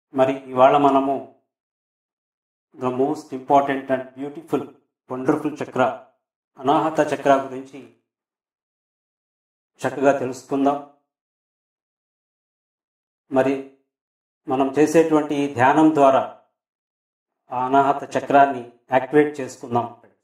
మరి ఇవాళ మనము the most important and beautiful wonderful chakra Anahata చక్ర గురించి చక్కగా తెలుసుకుందాం మరి మనం చేసేటువంటి ఈ ధ్యానం ద్వారా ఆ అనాహత చక్రాన్ని యాక్టివేట్ చేసుకుందాం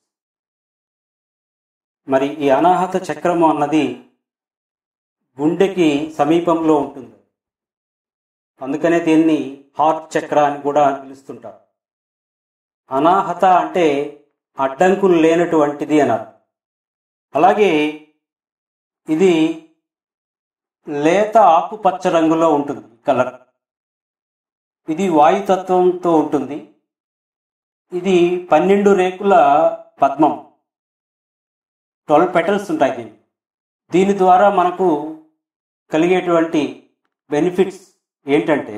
మరి ఈ అనాహత చక్రము అన్నది గుండెకి సమీపంలో ఉంటుంది అందుకనే దీన్ని హార్ట్ చక్ర అని కూడా పిలుస్తుంటారు అనాహత అంటే అడ్డంకులు లేనటువంటిది అన్నారు అలాగే ఇది లేత ఆకుపచ్చ రంగులో ఉంటుంది కలర్ ఇది వాయుతత్వంతో ఉంటుంది ఇది పన్నెండు రేకుల పద్మం ట్వెల్వ్ పెటల్స్ ఉంటాయి దీనికి దీని ద్వారా మనకు కలిగేటువంటి బెనిఫిట్స్ ఏంటంటే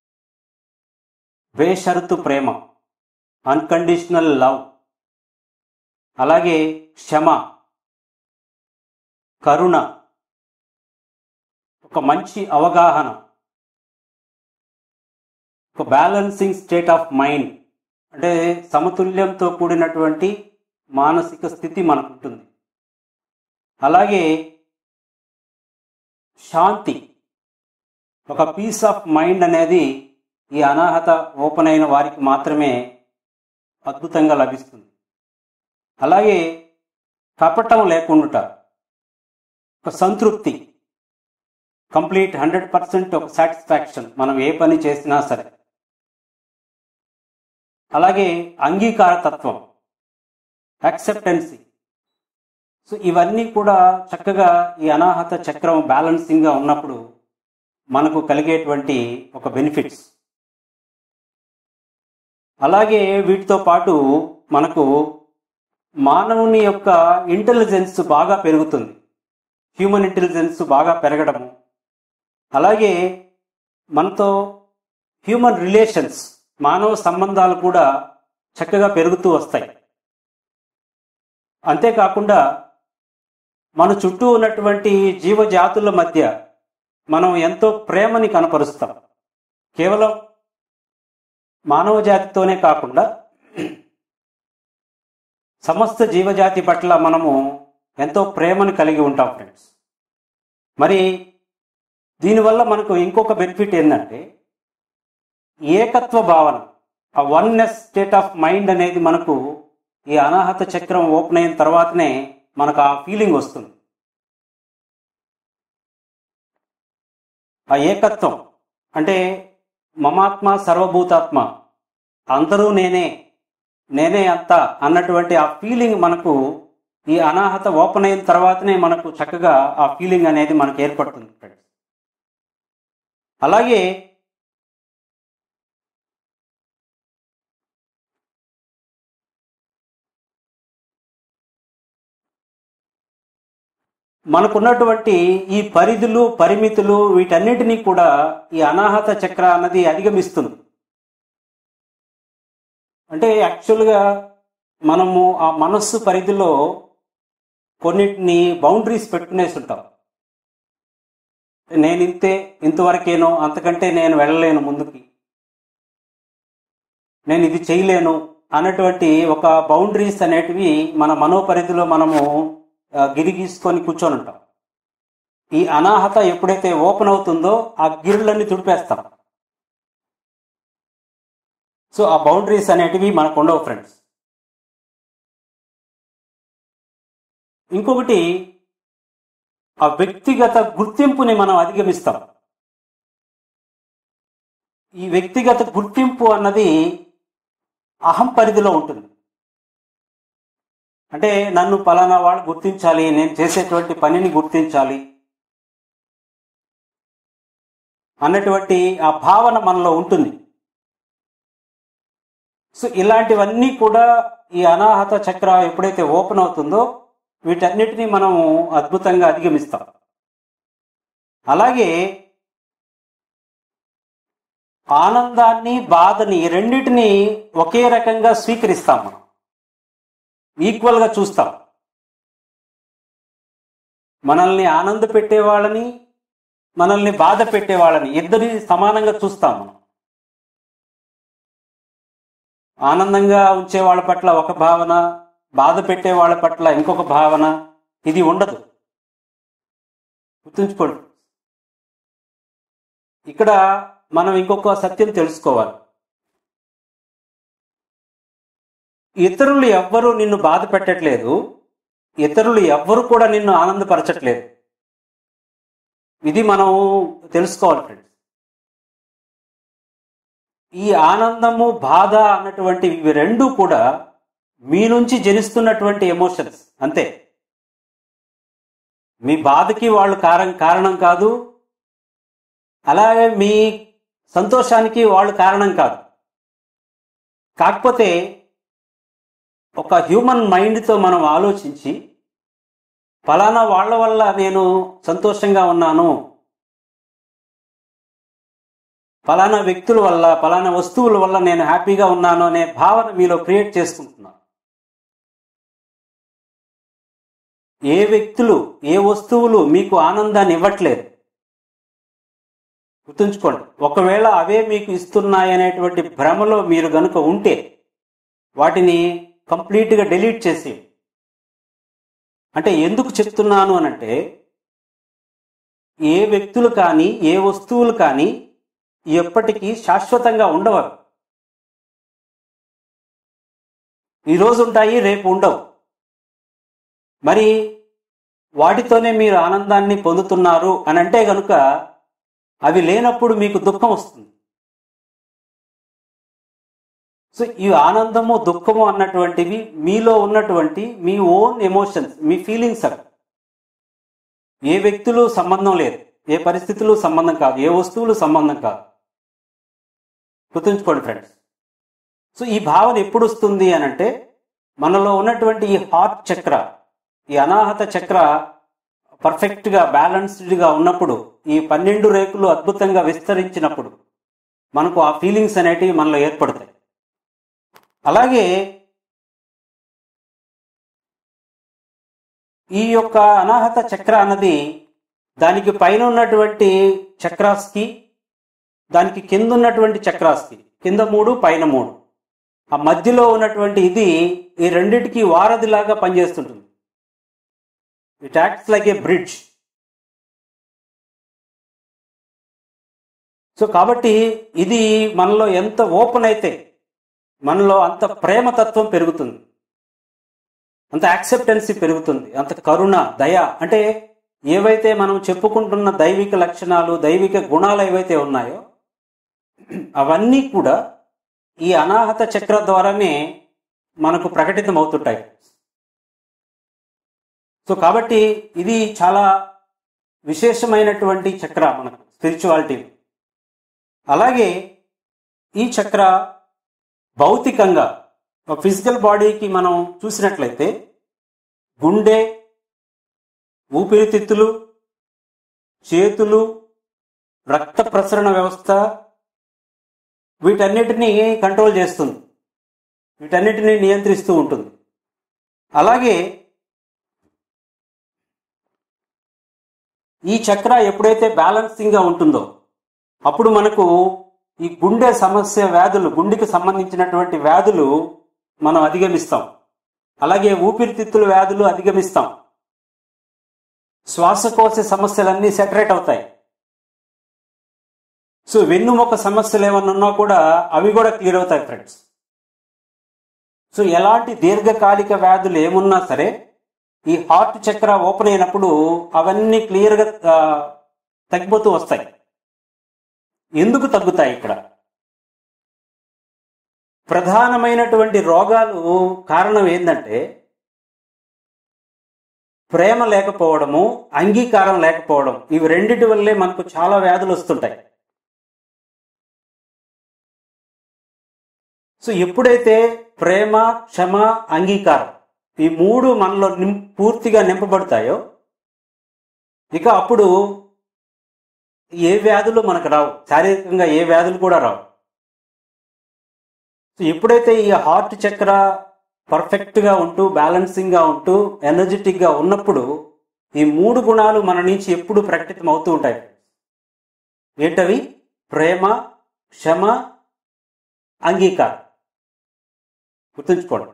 బేషరతు ప్రేమ అన్కండిషనల్ లవ్ అలాగే క్షమ కరుణ ఒక మంచి అవగాహన ఒక బ్యాలెన్సింగ్ స్టేట్ ఆఫ్ మైండ్ అంటే సమతుల్యంతో కూడినటువంటి మానసిక స్థితి మనకు ఉంటుంది అలాగే శాంతి ఒక పీస్ ఆఫ్ మైండ్ అనేది ఈ అనాహత ఓపెన్ అయిన వారికి మాత్రమే అద్భుతంగా లభిస్తుంది అలాగే కపటం లేకుండా ఒక సంతృప్తి కంప్లీట్ హండ్రెడ్ పర్సెంట్ ఒక సాటిస్ఫాక్షన్ మనం ఏ పని చేసినా సరే అలాగే అంగీకార తత్వం యాక్సెప్టెన్సీ సో ఇవన్నీ కూడా చక్కగా ఈ అనాహత చక్రం బ్యాలెన్సింగ్గా ఉన్నప్పుడు మనకు కలిగేటువంటి ఒక బెనిఫిట్స్ అలాగే వీటితో పాటు మనకు మానవుని యొక్క ఇంటెలిజెన్స్ బాగా పెరుగుతుంది హ్యూమన్ ఇంటెలిజెన్స్ బాగా పెరగడము అలాగే మనతో హ్యూమన్ రిలేషన్స్ మానవ సంబంధాలు కూడా చక్కగా పెరుగుతూ వస్తాయి అంతేకాకుండా మన చుట్టూ ఉన్నటువంటి జీవజాతుల మధ్య మనం ఎంతో ప్రేమని కనపరుస్తాం కేవలం మానవ జాతితోనే కాకుండా సమస్త జీవజాతి పట్ల మనము ఎంతో ప్రేమను కలిగి ఉంటాం ఫ్రెండ్స్ మరి దీనివల్ల మనకు ఇంకొక బెనిఫిట్ ఏంటంటే ఏకత్వ భావన ఆ వన్నెస్ స్టేట్ ఆఫ్ మైండ్ అనేది మనకు ఈ అనాహత చక్రం ఓపెన్ అయిన తర్వాతనే మనకు ఆ ఫీలింగ్ వస్తుంది ఆ ఏకత్వం అంటే మమాత్మ సర్వభూతాత్మ అందరూ నేనే నేనే అంత అన్నటువంటి ఆ ఫీలింగ్ మనకు ఈ అనాహత ఓపెన్ అయిన తర్వాతనే మనకు చక్కగా ఆ ఫీలింగ్ అనేది మనకు ఏర్పడుతుంది ఫ్రెండ్స్ అలాగే మనకున్నటువంటి ఈ పరిధులు పరిమితులు వీటన్నిటినీ కూడా ఈ అనాహత చక్ర అన్నది అధిగమిస్తుంది అంటే యాక్చువల్గా మనము ఆ మనస్సు పరిధిలో కొన్నిటిని బౌండరీస్ పెట్టుకునేసి ఉంటాం నేను ఇంతే ఇంతవరకేనో అంతకంటే నేను వెళ్ళలేను ముందుకి నేను ఇది చేయలేను అన్నటువంటి ఒక బౌండరీస్ అనేటివి మన మనోపరిధిలో మనము గిరి గీసుకొని కూర్చొని ఉంటాం ఈ అనాహత ఎప్పుడైతే ఓపెన్ అవుతుందో ఆ గిరులన్నీ తుడిపేస్తాం సో ఆ బౌండరీస్ అనేటివి మనకు ఉండవు ఫ్రెండ్స్ ఇంకొకటి ఆ వ్యక్తిగత గుర్తింపుని మనం అధిగమిస్తాం ఈ వ్యక్తిగత గుర్తింపు అన్నది అహం పరిధిలో ఉంటుంది అంటే నన్ను పలానా వాళ్ళు గుర్తించాలి నేను చేసేటువంటి పనిని గుర్తించాలి అన్నటువంటి ఆ భావన మనలో ఉంటుంది సో ఇలాంటివన్నీ కూడా ఈ అనాహత చక్ర ఎప్పుడైతే ఓపెన్ అవుతుందో వీటన్నిటిని మనము అద్భుతంగా అధిగమిస్తాం అలాగే ఆనందాన్ని బాధని రెండింటిని ఒకే రకంగా స్వీకరిస్తాం మనం ఈక్వల్గా చూస్తాం మనల్ని ఆనంద పెట్టేవాళ్ళని మనల్ని బాధ పెట్టేవాళ్ళని ఇద్దరిని సమానంగా చూస్తాం మనం ఆనందంగా ఉంచే వాళ్ళ పట్ల ఒక భావన బాధ పెట్టే వాళ్ళ పట్ల ఇంకొక భావన ఇది ఉండదు గుర్తుంచుకోండి ఇక్కడ మనం ఇంకొక సత్యం తెలుసుకోవాలి ఇతరులు ఎవ్వరూ నిన్ను బాధ పెట్టట్లేదు ఇతరులు ఎవ్వరు కూడా నిన్ను ఆనందపరచట్లేదు ఇది మనం తెలుసుకోవాలి ఫ్రెండ్స్ ఈ ఆనందము బాధ అన్నటువంటి ఇవి రెండు కూడా మీ నుంచి జనిస్తున్నటువంటి ఎమోషన్స్ అంతే మీ బాధకి వాళ్ళు కారణం కారణం కాదు అలాగే మీ సంతోషానికి వాళ్ళు కారణం కాదు కాకపోతే ఒక హ్యూమన్ మైండ్తో మనం ఆలోచించి ఫలానా వాళ్ళ వల్ల నేను సంతోషంగా ఉన్నాను ఫలానా వ్యక్తుల వల్ల ఫలానా వస్తువుల వల్ల నేను హ్యాపీగా ఉన్నాను అనే భావన మీలో క్రియేట్ చేసుకుంటున్నాను ఏ వ్యక్తులు ఏ వస్తువులు మీకు ఆనందాన్ని ఇవ్వట్లేదు గుర్తుంచుకోండి ఒకవేళ అవే మీకు ఇస్తున్నాయనేటువంటి భ్రమలో మీరు గనుక ఉంటే వాటిని కంప్లీట్గా డిలీట్ చేసి అంటే ఎందుకు చెప్తున్నాను అనంటే ఏ వ్యక్తులు కానీ ఏ వస్తువులు కానీ ఎప్పటికీ శాశ్వతంగా ఉండవు ఈరోజు ఉంటాయి రేపు ఉండవు మరి వాటితోనే మీరు ఆనందాన్ని పొందుతున్నారు అని అంటే గనుక అవి లేనప్పుడు మీకు దుఃఖం వస్తుంది సో ఈ ఆనందము దుఃఖము అన్నటువంటివి మీలో ఉన్నటువంటి మీ ఓన్ ఎమోషన్స్ మీ ఫీలింగ్స్ అవి ఏ వ్యక్తులు సంబంధం లేదు ఏ పరిస్థితులు సంబంధం కాదు ఏ వస్తువులు సంబంధం కాదు గుర్తుంచుకోండి ఫ్రెండ్స్ సో ఈ భావన ఎప్పుడు వస్తుంది అని అంటే మనలో ఉన్నటువంటి ఈ హార్ట్ చక్ర ఈ అనాహత చక్ర పర్ఫెక్ట్గా బ్యాలన్స్డ్గా ఉన్నప్పుడు ఈ పన్నెండు రేకులు అద్భుతంగా విస్తరించినప్పుడు మనకు ఆ ఫీలింగ్స్ అనేటివి మనలో ఏర్పడతాయి అలాగే ఈ యొక్క అనాహత చక్ర అన్నది దానికి పైన ఉన్నటువంటి చక్రాస్కి దానికి కింద ఉన్నటువంటి చక్రాస్కి కింద మూడు పైన మూడు ఆ మధ్యలో ఉన్నటువంటి ఇది ఈ రెండిటికి వారధిలాగా పనిచేస్తుంటుంది it acts like a bridge so కాబట్టి ఇది మనలో ఎంత ఓపెన్ అయితే మనలో అంత ప్రేమతత్వం పెరుగుతుంది అంత యాక్సెప్టెన్సీ పెరుగుతుంది అంత కరుణ దయ అంటే ఏవైతే మనం చెప్పుకుంటున్న దైవిక లక్షణాలు దైవిక గుణాలు ఏవైతే ఉన్నాయో అవన్నీ కూడా ఈ అనాహత చక్ర ద్వారానే మనకు ప్రకటితం అవుతుంటాయి సో కాబట్టి ఇది చాలా విశేషమైనటువంటి చక్ర మనకు స్పిరిచువాలిటీ అలాగే ఈ చక్ర భౌతికంగా ఫిజికల్ బాడీకి మనం చూసినట్లయితే గుండె ఊపిరితిత్తులు చేతులు రక్త ప్రసరణ వ్యవస్థ వీటన్నిటినీ కంట్రోల్ చేస్తుంది వీటన్నిటిని నియంత్రిస్తూ ఉంటుంది అలాగే ఈ చక్ర ఎప్పుడైతే బ్యాలెన్సింగ్గా ఉంటుందో అప్పుడు మనకు ఈ గుండె సమస్య వ్యాధులు గుండెకి సంబంధించినటువంటి వ్యాధులు మనం అధిగమిస్తాం అలాగే ఊపిరితిత్తుల వ్యాధులు అధిగమిస్తాం శ్వాసకోశ సమస్యలన్నీ సెటరేట్ అవుతాయి సో వెన్నుముక సమస్యలు ఏమన్నా ఉన్నా కూడా అవి కూడా క్లియర్ అవుతాయి ఫ్రెండ్స్ సో ఎలాంటి దీర్ఘకాలిక వ్యాధులు ఏమున్నా సరే ఈ హార్ట్ చక్ర ఓపెన్ అయినప్పుడు అవన్నీ క్లియర్గా ఆ, తగ్గిపోతూ వస్తాయి ఎందుకు తగ్గుతాయి ఇక్కడ ప్రధానమైనటువంటి రోగాలు కారణం ఏంటంటే ప్రేమ లేకపోవడము అంగీకారం లేకపోవడం ఇవి రెండిటి వల్లే మనకు చాలా వ్యాధులు వస్తుంటాయి సో ఎప్పుడైతే ప్రేమ క్షమ అంగీకారం ఈ మూడు మనలో నిం పూర్తిగా నింపబడతాయో ఇక అప్పుడు ఏ వ్యాధులు మనకు రావు శారీరకంగా ఏ వ్యాధులు కూడా రావు సో ఎప్పుడైతే ఈ హార్ట్ చక్ర పర్ఫెక్ట్గా ఉంటూ బ్యాలెన్సింగ్గా ఉంటూ ఎనర్జెటిక్గా ఉన్నప్పుడు ఈ మూడు గుణాలు మన నుంచి ఎప్పుడు ప్రకటితం అవుతూ ఉంటాయి ఏంటవి ప్రేమ క్షమ అంగీకారం గుర్తుంచుకోండి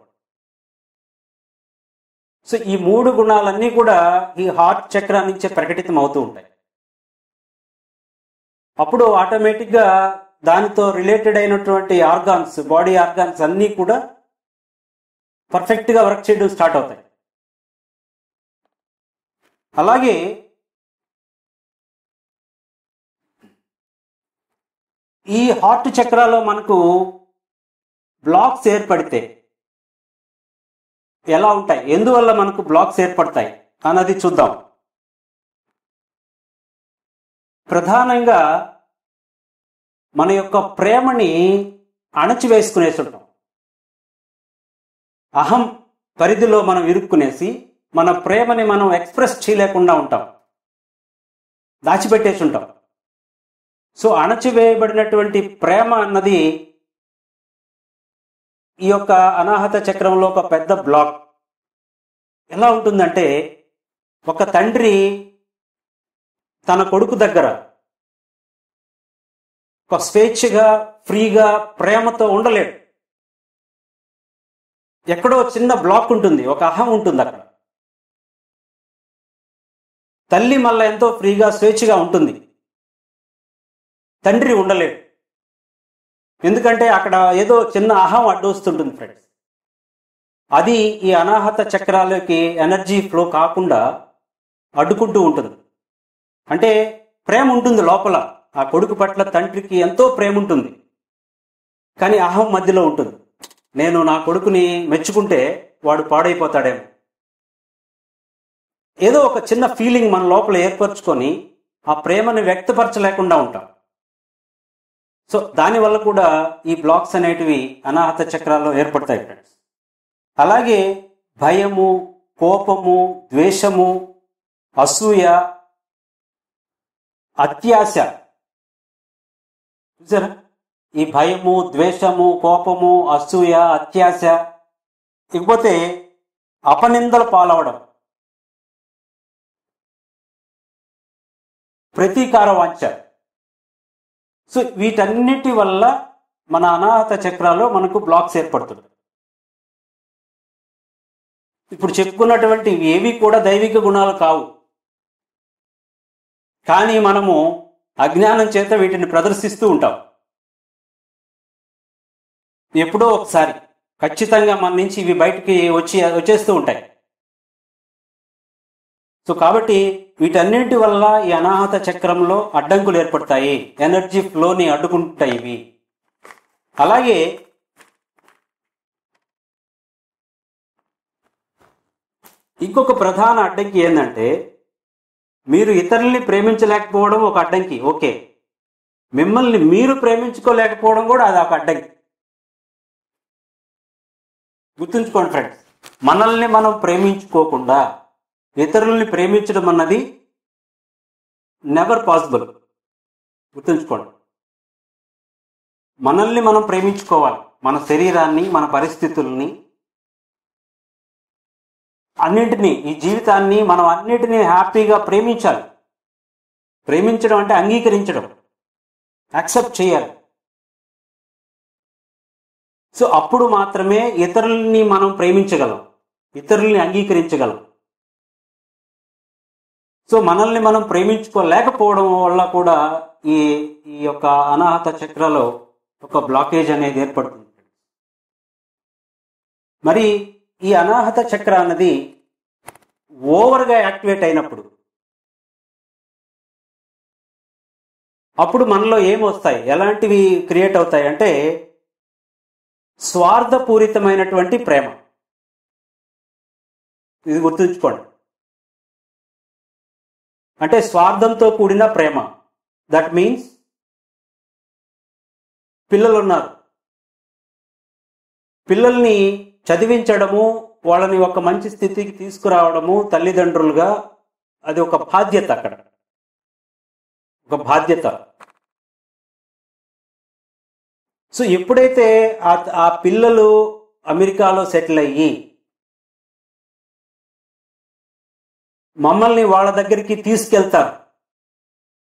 సో ఈ మూడు గుణాలన్నీ కూడా ఈ హార్ట్ చక్ర నుంచే ప్రకటితం అవుతూ ఉంటాయి అప్పుడు ఆటోమేటిక్గా దానితో రిలేటెడ్ అయినటువంటి ఆర్గాన్స్ బాడీ ఆర్గాన్స్ అన్నీ కూడా పర్ఫెక్ట్గా వర్క్ చేయడం స్టార్ట్ అవుతాయి అలాగే ఈ హార్ట్ చక్రాలో మనకు బ్లాక్స్ ఏర్పడితే ఎలా ఉంటాయి ఎందువల్ల మనకు బ్లాక్స్ ఏర్పడతాయి అన్నది చూద్దాం ప్రధానంగా మన యొక్క ప్రేమని అణచివేసుకునేసి ఉంటాం అహం పరిధిలో మనం ఇరుక్కునేసి మన ప్రేమని మనం ఎక్స్ప్రెస్ చేయలేకుండా ఉంటాం దాచిపెట్టేసి ఉంటాం సో అణచివేయబడినటువంటి ప్రేమ అన్నది ఈ యొక్క అనాహత చక్రంలో ఒక పెద్ద బ్లాక్ ఎలా ఉంటుందంటే ఒక తండ్రి తన కొడుకు దగ్గర ఒక స్వేచ్ఛగా ఫ్రీగా ప్రేమతో ఉండలేడు ఎక్కడో చిన్న బ్లాక్ ఉంటుంది ఒక అహం ఉంటుంది అక్కడ తల్లి మళ్ళా ఎంతో ఫ్రీగా స్వేచ్ఛగా ఉంటుంది తండ్రి ఉండలేడు ఎందుకంటే అక్కడ ఏదో చిన్న అహం అడ్డొస్తుంటుంది ఫ్రెండ్స్ అది ఈ అనాహత చక్రాలకి ఎనర్జీ ఫ్లో కాకుండా అడ్డుకుంటూ ఉంటుంది అంటే ప్రేమ ఉంటుంది లోపల ఆ కొడుకు పట్ల తండ్రికి ఎంతో ప్రేమ ఉంటుంది కానీ అహం మధ్యలో ఉంటుంది నేను నా కొడుకుని మెచ్చుకుంటే వాడు పాడైపోతాడేమో ఏదో ఒక చిన్న ఫీలింగ్ మన లోపల ఏర్పరచుకొని ఆ ప్రేమని వ్యక్తపరచలేకుండా ఉంటాం సో దానివల్ల కూడా ఈ బ్లాక్స్ అనేటివి అనాహత చక్రాల్లో ఏర్పడతాయి ఫ్రెండ్స్ అలాగే భయము కోపము ద్వేషము అసూయ అత్యాశ చూసారా ఈ భయము ద్వేషము కోపము అసూయ అత్యాశ ఇకపోతే అపనిందలు పాలవడం ప్రతీకార వాంఛ సో వీటన్నిటి వల్ల మన అనాహత చక్రాల్లో మనకు బ్లాక్స్ ఏర్పడుతుంది ఇప్పుడు చెప్పుకున్నటువంటి ఇవి ఏవి కూడా దైవిక గుణాలు కావు కానీ మనము అజ్ఞానం చేత వీటిని ప్రదర్శిస్తూ ఉంటాం ఎప్పుడో ఒకసారి ఖచ్చితంగా మన నుంచి ఇవి బయటికి వచ్చి వచ్చేస్తూ ఉంటాయి సో కాబట్టి వీటన్నింటి వల్ల ఈ అనాహత చక్రంలో అడ్డంకులు ఏర్పడతాయి ఎనర్జీ ఫ్లోని అడ్డుకుంటాయి ఇవి అలాగే ఇంకొక ప్రధాన అడ్డంకి ఏంటంటే మీరు ఇతరుల్ని ప్రేమించలేకపోవడం ఒక అడ్డంకి ఓకే మిమ్మల్ని మీరు ప్రేమించుకోలేకపోవడం కూడా అది ఒక అడ్డంకి గుర్తుంచుకోండి ఫ్రెండ్స్ మనల్ని మనం ప్రేమించుకోకుండా ఇతరుల్ని ప్రేమించడం అన్నది నెవర్ పాసిబుల్ గుర్తుంచుకోండి మనల్ని మనం ప్రేమించుకోవాలి మన శరీరాన్ని మన పరిస్థితుల్ని అన్నింటినీ ఈ జీవితాన్ని మనం అన్నిటినీ హ్యాపీగా ప్రేమించాలి ప్రేమించడం అంటే అంగీకరించడం యాక్సెప్ట్ చేయాలి సో అప్పుడు మాత్రమే ఇతరుల్ని మనం ప్రేమించగలం ఇతరుల్ని అంగీకరించగలం సో మనల్ని మనం ప్రేమించుకోలేకపోవడం వల్ల కూడా ఈ ఈ యొక్క అనాహత చక్రలో ఒక బ్లాకేజ్ అనేది ఏర్పడుతుంది మరి ఈ అనాహత చక్ర అన్నది ఓవర్గా యాక్టివేట్ అయినప్పుడు అప్పుడు మనలో ఏమొస్తాయి ఎలాంటివి క్రియేట్ అవుతాయి అంటే స్వార్థపూరితమైనటువంటి ప్రేమ ఇది గుర్తుంచుకోండి అంటే స్వార్థంతో కూడిన ప్రేమ దట్ మీన్స్ పిల్లలు ఉన్నారు పిల్లల్ని చదివించడము వాళ్ళని ఒక మంచి స్థితికి తీసుకురావడము తల్లిదండ్రులుగా అది ఒక బాధ్యత అక్కడ ఒక బాధ్యత సో ఎప్పుడైతే ఆ ఆ పిల్లలు అమెరికాలో సెటిల్ అయ్యి మమ్మల్ని వాళ్ళ దగ్గరికి తీసుకెళ్తారు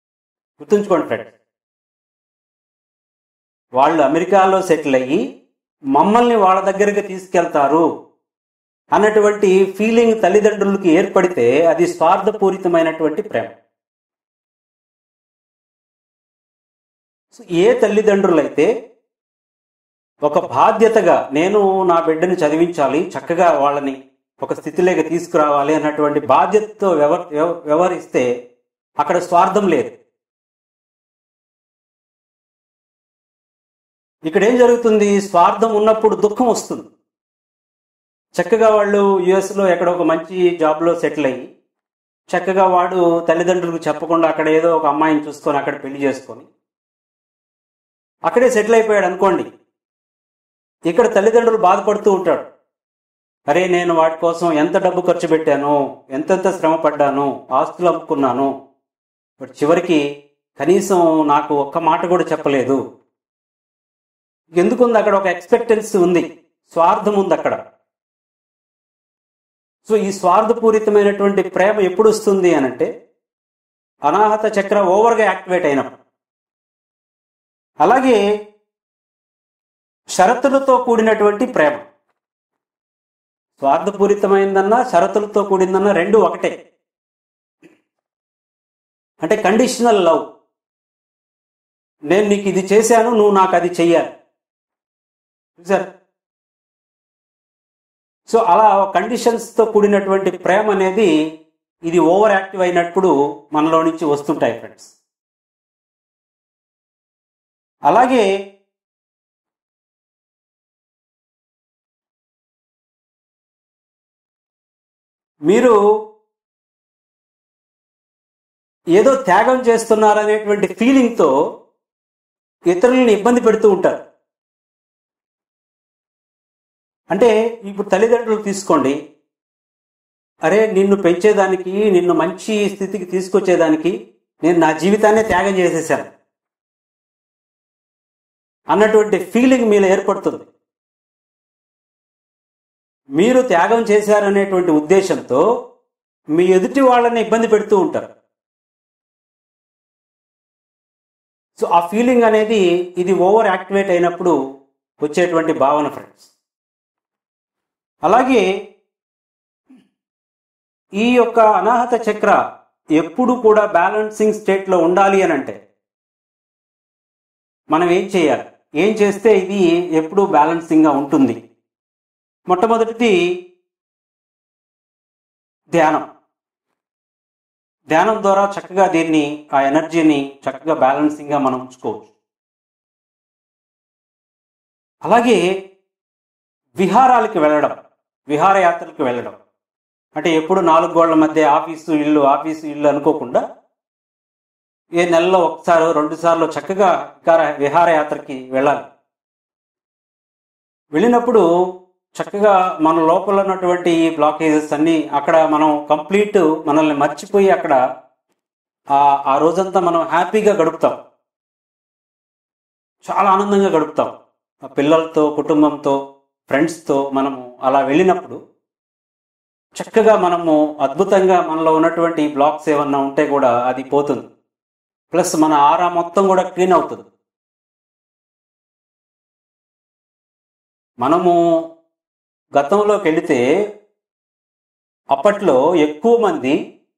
గుర్తుంచుకోండి ఫ్రెండ్ వాళ్ళు అమెరికాలో సెటిల్ అయ్యి మమ్మల్ని వాళ్ళ దగ్గరికి తీసుకెళ్తారు అన్నటువంటి ఫీలింగ్ తల్లిదండ్రులకి ఏర్పడితే అది స్వార్థపూరితమైనటువంటి ప్రేమ సో ఏ తల్లిదండ్రులైతే ఒక బాధ్యతగా నేను నా బిడ్డని చదివించాలి చక్కగా వాళ్ళని ఒక స్థితిలోకి తీసుకురావాలి అన్నటువంటి బాధ్యతతో వ్యవ వ్యవ- వ్యవహరిస్తే అక్కడ స్వార్థం లేదు ఇక్కడ ఏం జరుగుతుంది స్వార్థం ఉన్నప్పుడు దుఃఖం వస్తుంది చక్కగా వాళ్ళు యుఎస్ లో ఎక్కడ ఒక మంచి జాబ్ లో సెటిల్ అయ్యి చక్కగా వాడు తల్లిదండ్రులకు చెప్పకుండా అక్కడ ఏదో ఒక అమ్మాయిని చూసుకొని అక్కడ పెళ్లి చేసుకొని అక్కడే సెటిల్ అయిపోయాడు అనుకోండి ఇక్కడ తల్లిదండ్రులు బాధపడుతూ ఉంటాడు అరే నేను వాటి కోసం ఎంత డబ్బు ఖర్చు పెట్టాను ఎంతెంత శ్రమ పడ్డాను ఆస్తులు అమ్ముకున్నాను బట్ చివరికి కనీసం నాకు ఒక్క మాట కూడా చెప్పలేదు ఎందుకుంది అక్కడ ఒక ఎక్స్పెక్టెన్సీ ఉంది స్వార్థం ఉంది అక్కడ సో ఈ స్వార్థపూరితమైనటువంటి ప్రేమ ఎప్పుడు వస్తుంది అనంటే అనాహత చక్ర ఓవర్గా యాక్టివేట్ అయినప్పుడు అలాగే షరతులతో కూడినటువంటి ప్రేమ స్వార్థపూరితమైందన్నా షరతులతో కూడిందన్నా రెండు ఒకటే అంటే కండిషనల్ లవ్ నేను నీకు ఇది చేశాను నువ్వు నాకు అది చెయ్యాలి చూసారు సో అలా కండిషన్స్తో కూడినటువంటి ప్రేమ అనేది ఇది ఓవర్ యాక్టివ్ అయినప్పుడు మనలో నుంచి వస్తుంటాయి ఫ్రెండ్స్ అలాగే మీరు ఏదో త్యాగం చేస్తున్నారనేటువంటి ఫీలింగ్తో ఇతరులను ఇబ్బంది పెడుతూ ఉంటారు అంటే ఇప్పుడు తల్లిదండ్రులు తీసుకోండి అరే నిన్ను పెంచేదానికి నిన్ను మంచి స్థితికి తీసుకొచ్చేదానికి నేను నా జీవితాన్ని త్యాగం చేసేసాను అన్నటువంటి ఫీలింగ్ మీలో ఏర్పడుతుంది మీరు త్యాగం చేశారనేటువంటి ఉద్దేశంతో మీ ఎదుటి వాళ్ళని ఇబ్బంది పెడుతూ ఉంటారు సో ఆ ఫీలింగ్ అనేది ఇది ఓవర్ యాక్టివేట్ అయినప్పుడు వచ్చేటువంటి భావన ఫ్రెండ్స్ అలాగే ఈ యొక్క అనాహత చక్ర ఎప్పుడు కూడా బ్యాలెన్సింగ్ స్టేట్లో ఉండాలి అని అంటే మనం ఏం చేయాలి ఏం చేస్తే ఇది ఎప్పుడు బ్యాలెన్సింగ్గా ఉంటుంది మొట్టమొదటిది ధ్యానం ధ్యానం ద్వారా చక్కగా దీన్ని ఆ ఎనర్జీని చక్కగా బ్యాలెన్సింగ్గా మనం ఉంచుకోవచ్చు అలాగే విహారాలకి వెళ్ళడం విహారయాత్రలకు వెళ్ళడం అంటే ఎప్పుడు నాలుగు గోళ్ల మధ్య ఆఫీసు ఇల్లు ఆఫీసు ఇల్లు అనుకోకుండా ఏ నెలలో ఒకసారి రెండు సార్లు చక్కగా విహార విహారయాత్రకి వెళ్ళాలి వెళ్ళినప్పుడు చక్కగా మన లోపల ఉన్నటువంటి ఈ బ్లాకేజెస్ అన్ని అక్కడ మనం కంప్లీట్ మనల్ని మర్చిపోయి అక్కడ ఆ ఆ రోజంతా మనం హ్యాపీగా గడుపుతాం చాలా ఆనందంగా గడుపుతాం ఆ పిల్లలతో కుటుంబంతో ఫ్రెండ్స్తో మనము అలా వెళ్ళినప్పుడు చక్కగా మనము అద్భుతంగా మనలో ఉన్నటువంటి బ్లాక్స్ ఏమన్నా ఉంటే కూడా అది పోతుంది ప్లస్ మన ఆరా మొత్తం కూడా క్లీన్ అవుతుంది మనము గతంలోకి వెళితే అప్పట్లో ఎక్కువ మంది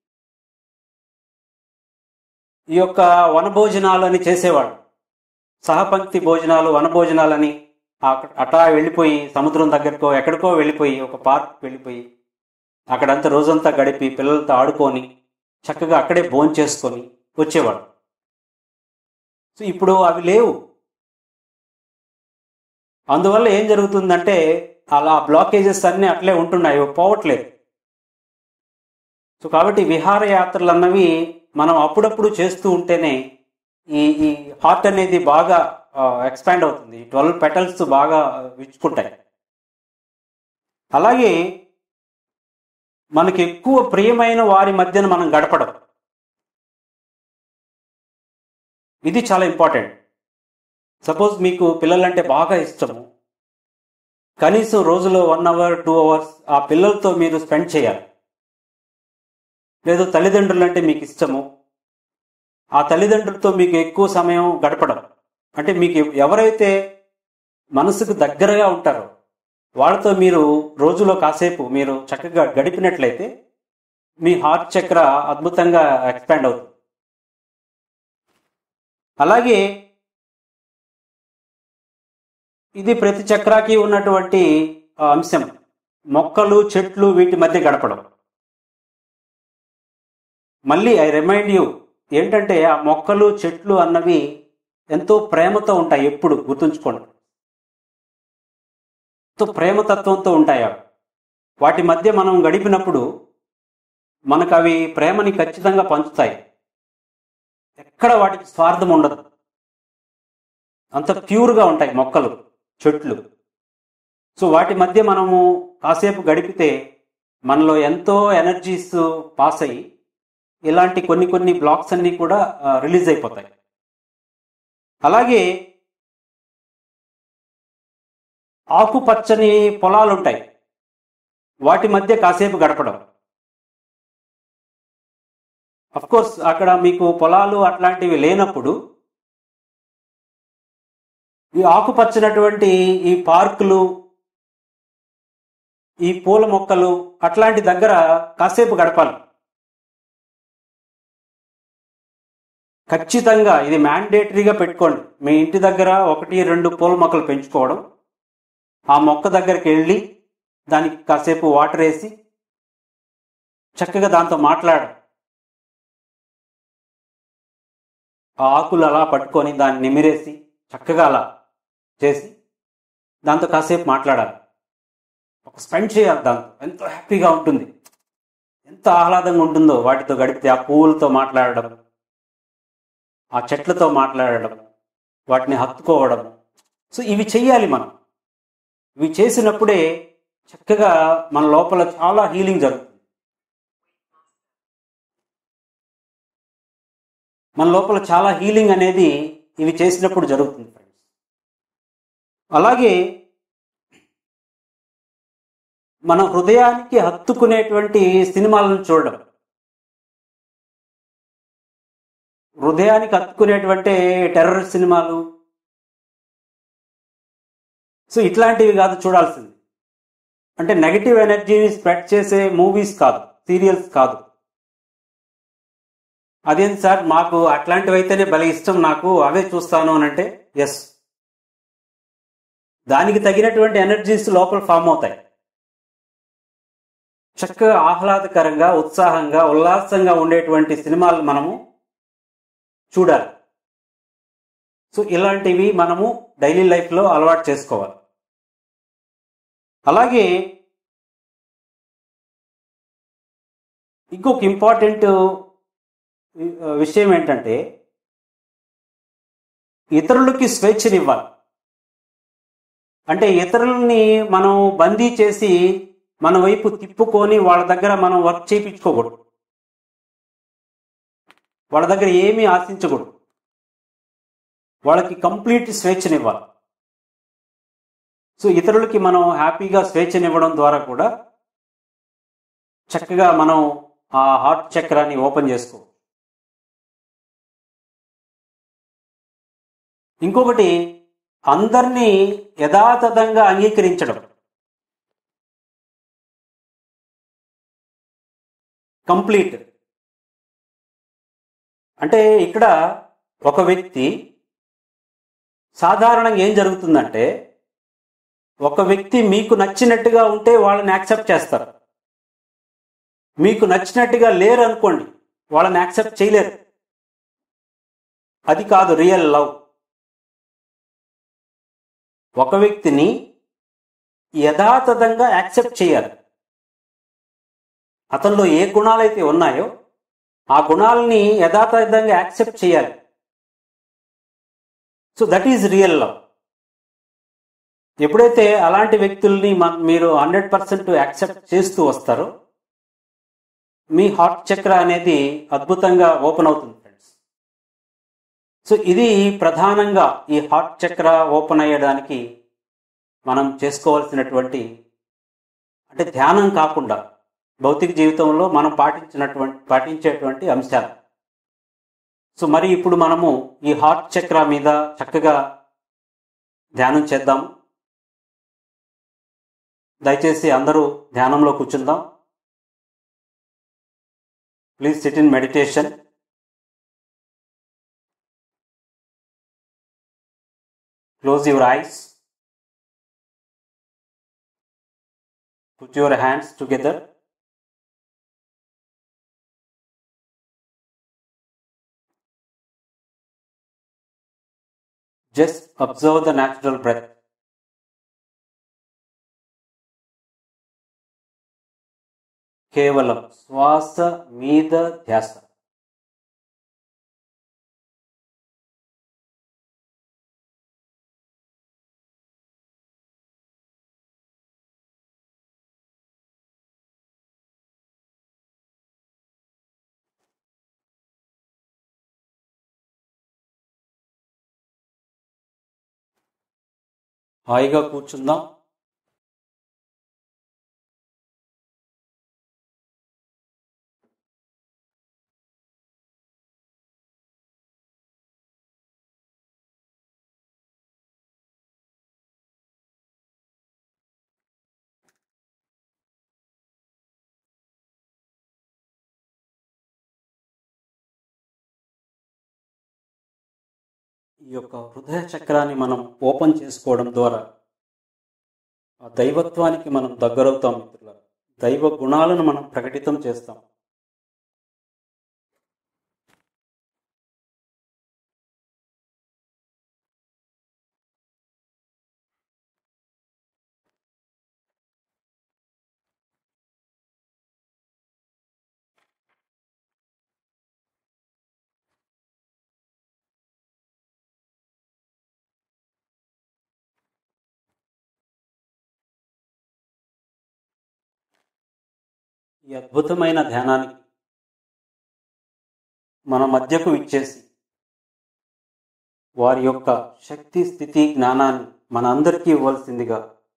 ఈ యొక్క వనభోజనాలని చేసేవాళ్ళు సహపంక్తి భోజనాలు వనభోజనాలని అక- అటా వెళ్ళిపోయి సముద్రం దగ్గరకో ఎక్కడికో వెళ్ళిపోయి ఒక పార్క్ వెళ్ళిపోయి అక్కడంతా రోజంతా గడిపి పిల్లలతో ఆడుకొని చక్కగా అక్కడే భోజనం చేసుకొని వచ్చేవాడు సో ఇప్పుడు అవి లేవు అందువల్ల ఏం జరుగుతుందంటే అలా బ్లాకేజెస్ అన్నీ అట్లే ఉంటున్నాయి అవి పోవట్లేదు సో కాబట్టి విహారయాత్రలు అన్నవి మనం అప్పుడప్పుడు చేస్తూ ఉంటేనే ఈ ఈ హార్ట్ అనేది బాగా ఎక్స్పాండ్ అవుతుంది ట్వెల్వ్ పెటల్స్ బాగా విచ్చుకుంటాయి అలాగే మనకి ఎక్కువ ప్రియమైన వారి మధ్యన మనం గడపడం ఇది చాలా ఇంపార్టెంట్ సపోజ్ మీకు పిల్లలంటే బాగా ఇష్టము కనీసం రోజులో వన్ అవర్ టూ అవర్స్ ఆ పిల్లలతో మీరు స్పెండ్ చేయాలి లేదు తల్లిదండ్రులు అంటే మీకు ఇష్టము ఆ తల్లిదండ్రులతో మీకు ఎక్కువ సమయం గడపడం అంటే మీకు ఎవరైతే మనసుకు దగ్గరగా ఉంటారో వాళ్ళతో మీరు రోజులో కాసేపు మీరు చక్కగా గడిపినట్లయితే మీ హార్ట్ చక్ర అద్భుతంగా ఎక్స్పాండ్ అవుతుంది అలాగే ఇది ప్రతి చక్రాకి ఉన్నటువంటి ఆ, అంశం మొక్కలు చెట్లు వీటి మధ్య గడపడం మళ్ళీ ఐ రిమైండ్ యూ ఏంటంటే ఆ మొక్కలు చెట్లు అన్నవి ఎంతో ప్రేమతో ఉంటాయి ఎప్పుడు గుర్తుంచుకోండి ఎంతో ప్రేమతత్వంతో ఉంటాయి అవి వాటి మధ్య మనం గడిపినప్పుడు మనకు అవి ప్రేమని ఖచ్చితంగా పంచుతాయి ఎక్కడ వాటికి స్వార్థం ఉండదు అంత ప్యూర్గా ఉంటాయి మొక్కలు చెట్లు సో వాటి మధ్య మనము కాసేపు గడిపితే మనలో ఎంతో ఎనర్జీస్ పాస్ అయ్యి ఇలాంటి కొన్ని కొన్ని బ్లాక్స్ అన్నీ కూడా రిలీజ్ అయిపోతాయి అలాగే ఆకుపచ్చని పొలాలు ఉంటాయి వాటి మధ్య కాసేపు గడపడం అఫ్ కోర్స్ అక్కడ మీకు పొలాలు అట్లాంటివి లేనప్పుడు ఈ ఆకుపచ్చనటువంటి ఈ పార్కులు ఈ పూల మొక్కలు అట్లాంటి దగ్గర కాసేపు గడపాలి ఖచ్చితంగా ఇది మ్యాండేటరీగా పెట్టుకోండి మీ ఇంటి దగ్గర ఒకటి రెండు పూల మొక్కలు పెంచుకోవడం ఆ మొక్క దగ్గరికి వెళ్ళి దానికి కాసేపు వాటర్ వేసి చక్కగా దాంతో మాట్లాడడం ఆ ఆకులు అలా పట్టుకొని దాన్ని నిమిరేసి చక్కగా అలా చేసి దాంతో కాసేపు మాట్లాడాలి ఒక స్పెండ్ చేయాలి దాంతో ఎంతో హ్యాపీగా ఉంటుంది ఎంత ఆహ్లాదంగా ఉంటుందో వాటితో గడిపితే ఆ పువ్వులతో మాట్లాడడం ఆ చెట్లతో మాట్లాడడం వాటిని హత్తుకోవడం సో ఇవి చెయ్యాలి మనం ఇవి చేసినప్పుడే చక్కగా మన లోపల చాలా హీలింగ్ జరుగుతుంది మన లోపల చాలా హీలింగ్ అనేది ఇవి చేసినప్పుడు జరుగుతుంది ఫ్రెండ్స్ అలాగే మన హృదయానికి హత్తుకునేటువంటి సినిమాలను చూడడం హృదయానికి హత్తుకునేటువంటి టెర్రర్ సినిమాలు సో ఇట్లాంటివి కాదు చూడాల్సింది అంటే నెగటివ్ ఎనర్జీని స్ప్రెడ్ చేసే మూవీస్ కాదు సీరియల్స్ కాదు అదేంటి సార్ మాకు అట్లాంటివి అయితేనే భలే ఇష్టం నాకు అవే చూస్తాను అని అంటే ఎస్ దానికి తగినటువంటి ఎనర్జీస్ లోపల ఫామ్ అవుతాయి చక్కగా ఆహ్లాదకరంగా ఉత్సాహంగా ఉల్లాసంగా ఉండేటువంటి సినిమాలు మనము చూడాలి సో ఇలాంటివి మనము డైలీ లైఫ్లో అలవాటు చేసుకోవాలి అలాగే ఇంకొక ఇంపార్టెంట్ విషయం ఏంటంటే ఇతరులకి స్వేచ్ఛనివ్వాలి అంటే ఇతరులని మనం బందీ చేసి మన వైపు తిప్పుకొని వాళ్ళ దగ్గర మనం వర్క్ చేయించుకోకూడదు వాళ్ళ దగ్గర ఏమీ ఆశించకూడదు వాళ్ళకి కంప్లీట్ స్వేచ్ఛనివ్వాలి సో ఇతరులకి మనం హ్యాపీగా స్వేచ్ఛనివ్వడం ద్వారా కూడా చక్కగా మనం ఆ హార్ట్ చక్రాన్ని ఓపెన్ చేసుకో ఇంకొకటి అందరినీ యథాతథంగా అంగీకరించడం కంప్లీట్ అంటే ఇక్కడ ఒక వ్యక్తి సాధారణంగా ఏం జరుగుతుందంటే ఒక వ్యక్తి మీకు నచ్చినట్టుగా ఉంటే వాళ్ళని యాక్సెప్ట్ చేస్తారు మీకు నచ్చినట్టుగా లేరు అనుకోండి వాళ్ళని యాక్సెప్ట్ చేయలేరు అది కాదు రియల్ లవ్ ఒక వ్యక్తిని యథాతథంగా యాక్సెప్ట్ చేయాలి అతనిలో ఏ గుణాలైతే ఉన్నాయో ఆ గుణాలని యథాతథంగా యాక్సెప్ట్ చేయాలి so that is real love ఎప్పుడైతే అలాంటి వ్యక్తుల్ని మన- మీరు హండ్రెడ్ పర్సెంట్ యాక్సెప్ట్ చేస్తూ వస్తారో మీ హార్ట్ చక్ర అనేది అద్భుతంగా ఓపెన్ అవుతుంది ఫ్రెండ్స్ సో ఇది ప్రధానంగా ఈ హార్ట్ చక్ర ఓపెన్ అయ్యడానికి మనం చేసుకోవాల్సినటువంటి అంటే ధ్యానం కాకుండా భౌతిక జీవితంలో మనం పాటించినటువంటి పాటించేటువంటి అంశాలు సో మరి ఇప్పుడు మనము ఈ హార్ట్ చక్ర మీద చక్కగా ధ్యానం చేద్దాము దయచేసి అందరూ ధ్యానంలో కూర్చుందాం please sit in meditation close your eyes Put your hands together. Just observe the natural breath. కేవలం శ్వాస మీద ధ్యాస హాయిగా కూర్చుందాం ఈ యొక్క హృదయ చక్రాన్ని మనం ఓపెన్ చేసుకోవడం ద్వారా ఆ దైవత్వానికి మనం దగ్గరవుతాం మిత్రుల దైవ గుణాలను మనం ప్రకటితం చేస్తాం ఈ అద్భుతమైన ధ్యానానికి మన మధ్యకు ఇచ్చేసి వారి యొక్క శక్తి స్థితి జ్ఞానాన్ని మనందరికీ ఇవ్వాల్సిందిగా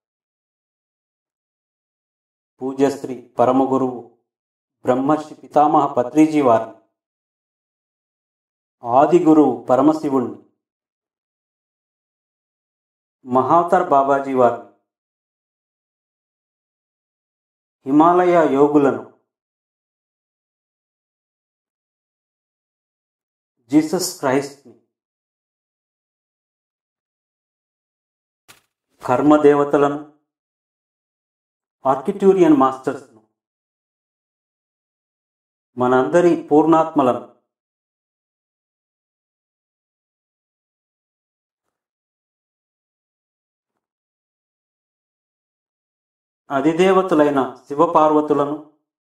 పూజ్యశ్రీ పరమ గురువు బ్రహ్మర్షి పితామహ పత్రిజీ వారిని ఆది గురువు పరమశివుణ్ణి మహాతర్ బాబాజీ వారిని హిమాలయ యోగులను జీసస్ క్రైస్ట్ని కర్మదేవతలను ఆర్కిట్యూరియన్ మాస్టర్స్ను మనందరి పూర్ణాత్మలను అధిదేవతలైన శివపార్వతులను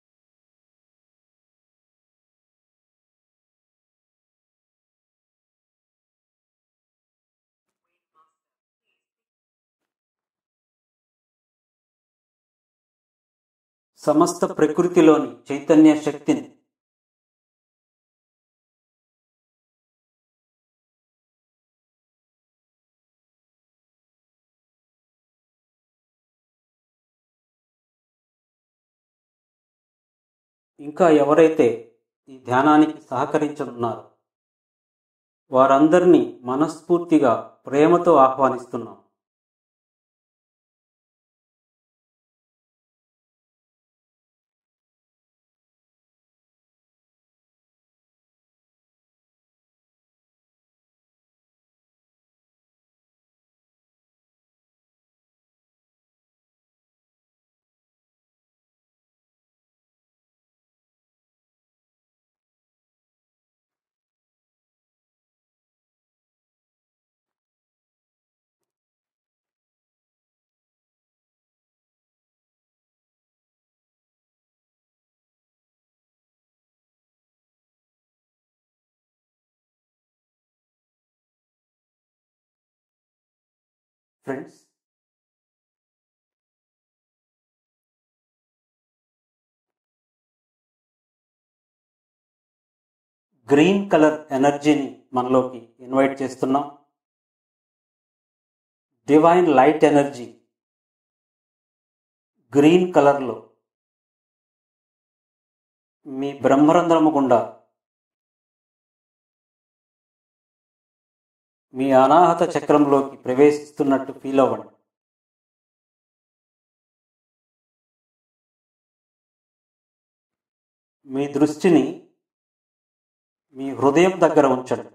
సమస్త ప్రకృతిలోని చైతన్య శక్తిని ఇంకా ఎవరైతే ఈ ధ్యానానికి సహకరించనున్నారో వారందరినీ మనస్ఫూర్తిగా ప్రేమతో ఆహ్వానిస్తున్నాం ఫ్రెండ్స్ గ్రీన్ కలర్ ఎనర్జీని మనలోకి ఇన్వైట్ చేస్తున్నాం డివైన్ లైట్ ఎనర్జీ గ్రీన్ కలర్లో మీ బ్రహ్మరంధ్రము గుండా మీ అనాహత చక్రంలోకి ప్రవేశిస్తున్నట్టు ఫీల్ అవ్వండి మీ దృష్టిని మీ హృదయం దగ్గర ఉంచండి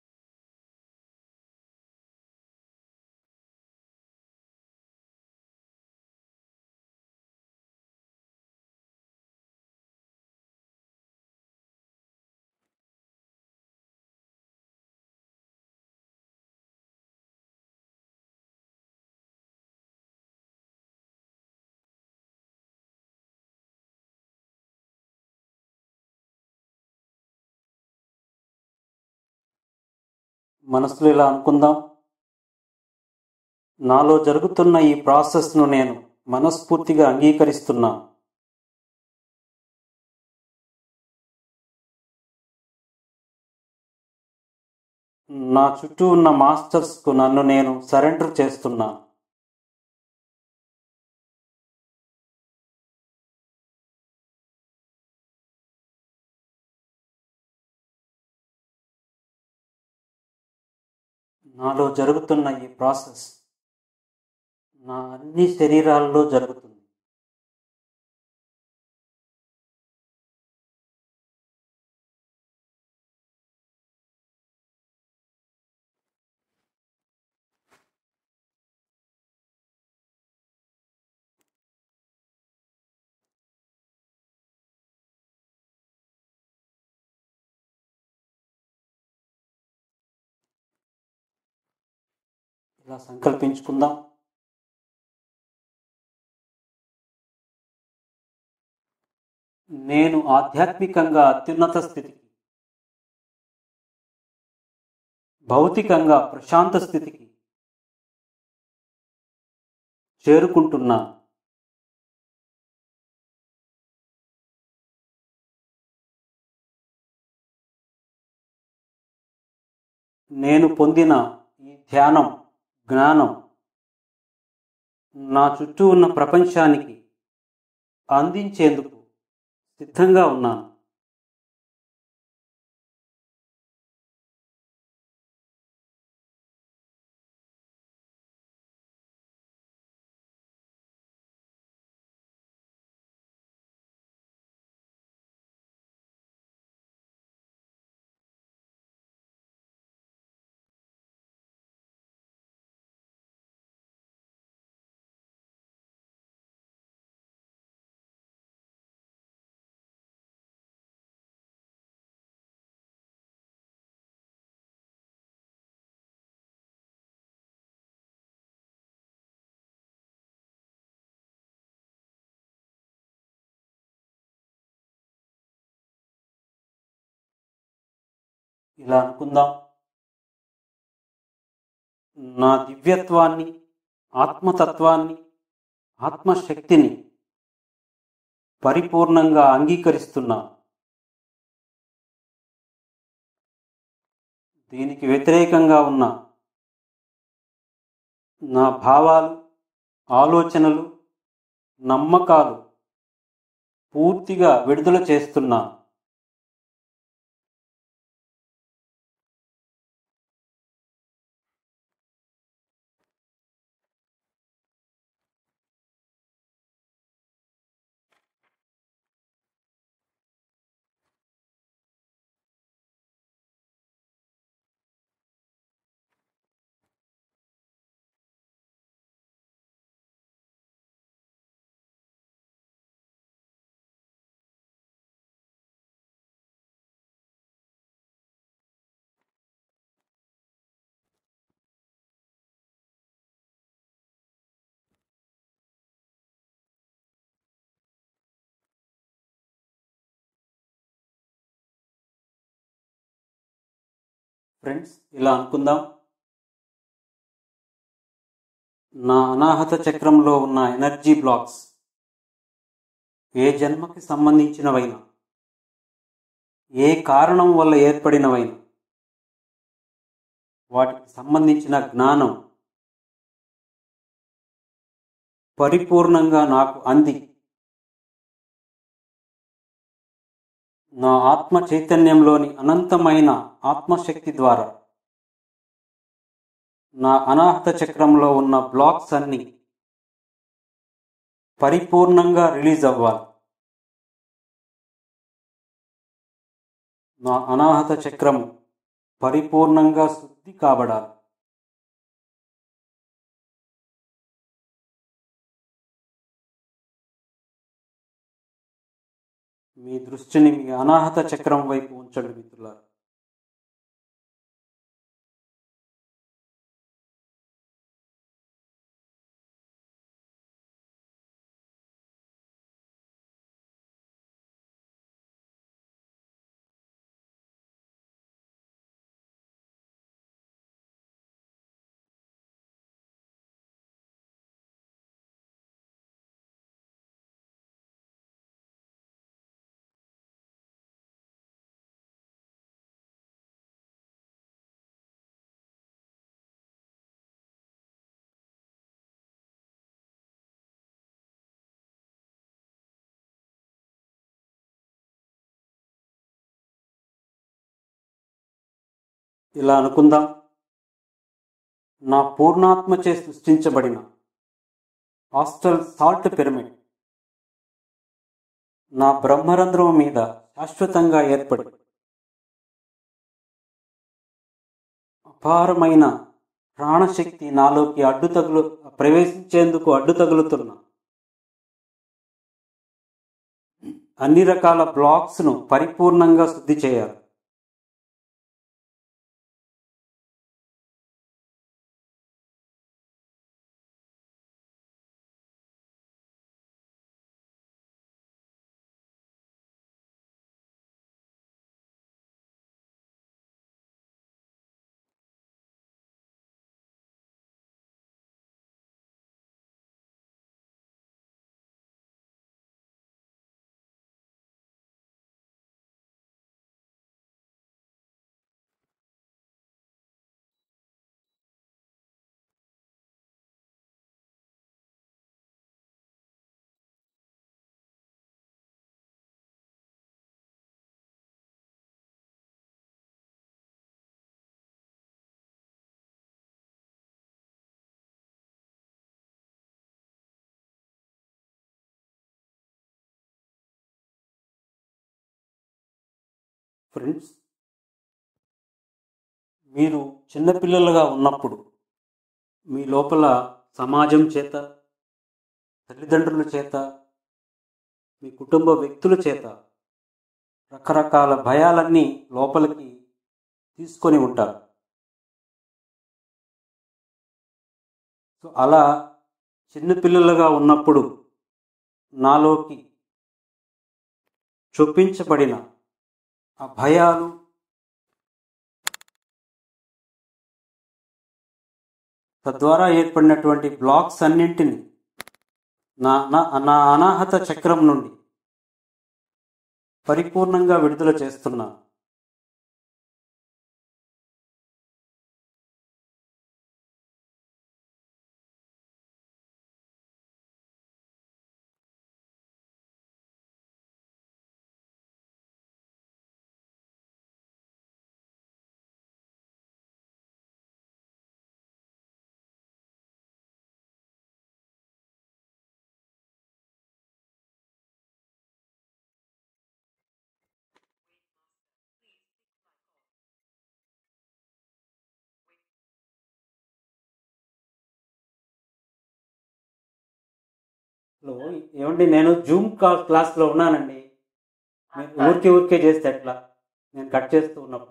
మనసులో ఇలా అనుకుందాం నాలో జరుగుతున్న ఈ ప్రాసెస్ను నేను మనస్ఫూర్తిగా అంగీకరిస్తున్నాను నా చుట్టూ ఉన్న మాస్టర్స్కు నన్ను నేను సరెండర్ చేస్తున్నాను నాలో జరుగుతున్న ఈ ప్రాసెస్ నా అన్ని శరీరాల్లో జరుగుతుంది ఇలా సంకల్పించుకుందాం నేను ఆధ్యాత్మికంగా అత్యున్నత స్థితికి భౌతికంగా ప్రశాంత స్థితికి చేరుకుంటున్నా నేను పొందిన ఈ ధ్యానం జ్ఞానం నా చుట్టూ ఉన్న ప్రపంచానికి అందించేందుకు సిద్ధంగా ఉన్నాను ఇలా అనుకుందాం నా దివ్యత్వాన్ని ఆత్మతత్వాన్ని ఆత్మశక్తిని పరిపూర్ణంగా అంగీకరిస్తున్నా దీనికి వ్యతిరేకంగా ఉన్న నా భావాలు ఆలోచనలు నమ్మకాలు పూర్తిగా విడుదల చేస్తున్నా ఫ్రెండ్స్ ఇలా అనుకుందాం నా అనాహత చక్రంలో ఉన్న ఎనర్జీ బ్లాక్స్ ఏ జన్మకి సంబంధించినవైనా ఏ కారణం వల్ల ఏర్పడినవైనా వాటికి సంబంధించిన జ్ఞానం పరిపూర్ణంగా నాకు అంది నా ఆత్మ చైతన్యంలోని అనంతమైన ఆత్మశక్తి ద్వారా నా అనాహత చక్రంలో ఉన్న బ్లాక్స్ అన్ని పరిపూర్ణంగా రిలీజ్ అవ్వాలి నా అనాహత చక్రము పరిపూర్ణంగా శుద్ధి కాబడాలి మీ దృష్టిని మీ అనాహత చక్రం వైపు ఉంచండి మిత్రులారా ఇలా అనుకుందాం నా పూర్ణాత్మచే సృష్టించబడిన హాస్టల్ సాల్ట్ పిరమిడ్ నా బ్రహ్మరంధ్రం మీద శాశ్వతంగా ఏర్పడి అపారమైన ప్రాణశక్తి నాలోకి అడ్డు తగులు ప్రవేశించేందుకు అడ్డు తగులుతున్న అన్ని రకాల బ్లాక్స్ను పరిపూర్ణంగా శుద్ధి చేయాలి ఫ్రెండ్స్ మీరు చిన్నపిల్లలుగా ఉన్నప్పుడు మీ లోపల సమాజం చేత తల్లిదండ్రుల చేత మీ కుటుంబ వ్యక్తుల చేత రకరకాల భయాలన్నీ లోపలికి తీసుకొని ఉంటారు సో అలా చిన్నపిల్లలుగా ఉన్నప్పుడు నాలోకి చొప్పించబడిన ఆ భయాలు తద్వారా ఏర్పడినటువంటి బ్లాక్స్ అన్నింటినీ నా నా నా అనాహత చక్రం నుండి పరిపూర్ణంగా విడుదల చేస్తున్నా హలో ఏమండి నేను జూమ్ కాల్ క్లాస్లో ఉన్నానండి మీరు ఊరికే ఊరికే చేస్తే ఎట్లా నేను కట్ చేస్తూ ఉన్నప్పుడు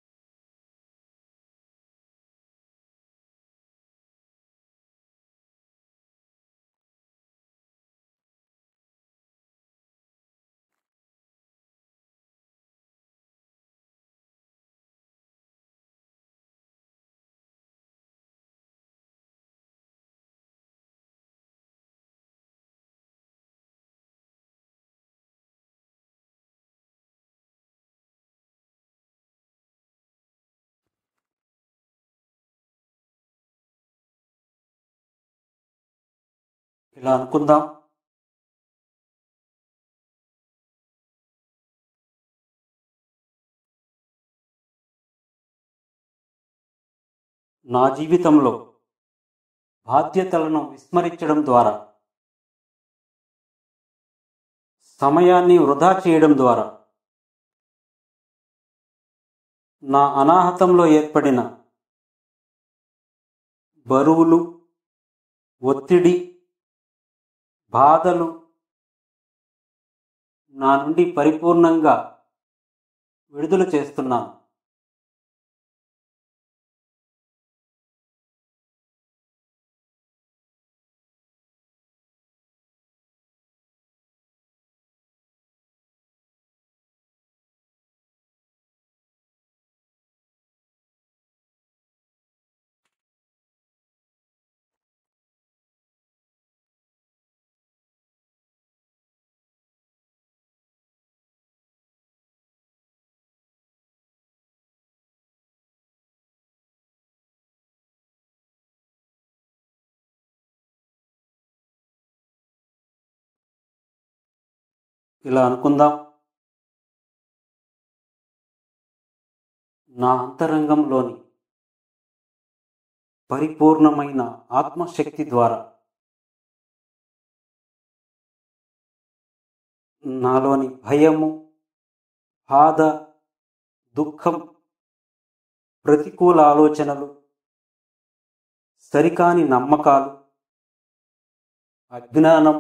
ఇలా అనుకుందాం నా జీవితంలో బాధ్యతలను విస్మరించడం ద్వారా సమయాన్ని వృధా చేయడం ద్వారా నా అనాహతంలో ఏర్పడిన బరువులు ఒత్తిడి బాధలు నా నుండి పరిపూర్ణంగా విడుదల చేస్తున్నాను ఇలా అనుకుందాం నా అంతరంగంలోని పరిపూర్ణమైన ఆత్మశక్తి ద్వారా నాలోని భయము బాధ దుఃఖం ప్రతికూల ఆలోచనలు సరికాని నమ్మకాలు అజ్ఞానం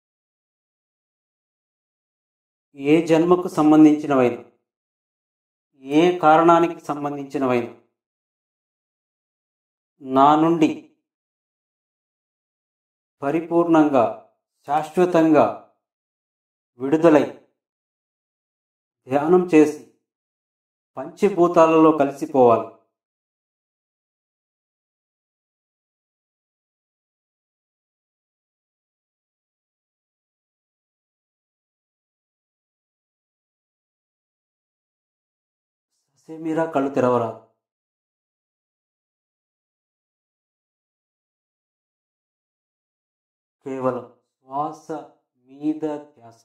ఏ జన్మకు సంబంధించినవైనా ఏ కారణానికి సంబంధించినవైనా నా నుండి పరిపూర్ణంగా శాశ్వతంగా విడుదలై ధ్యానం చేసి పంచభూతాలలో కలిసిపోవాలి ససేమిరా కళ్ళు తెరవరాదు కేవలం శ్వాస మీద ధ్యాస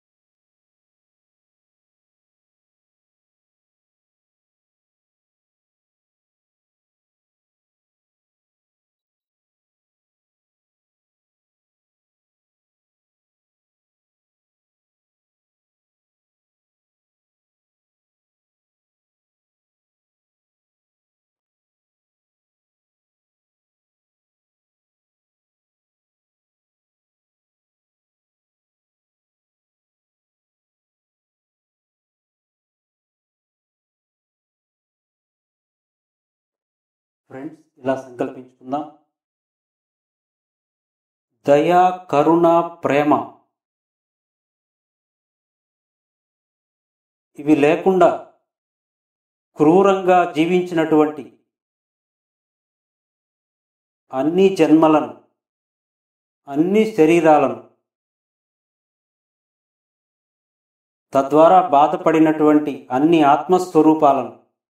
ఫ్రెండ్స్ ఇలా సంకల్పించుకుందాం దయా కరుణ ప్రేమ ఇవి లేకుండా క్రూరంగా జీవించినటువంటి అన్ని జన్మలను అన్ని శరీరాలను తద్వారా బాధపడినటువంటి అన్ని ఆత్మస్వరూపాలను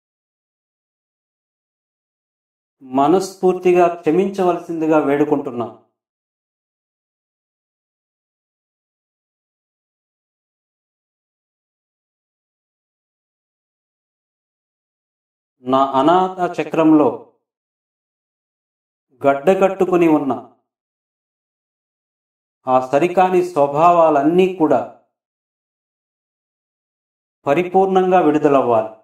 మనస్ఫూర్తిగా క్షమించవలసిందిగా వేడుకుంటున్నాం నా అనాథ చక్రంలో గడ్డకట్టుకుని ఉన్న ఆ సరికాని స్వభావాలన్నీ కూడా పరిపూర్ణంగా విడుదలవ్వాలి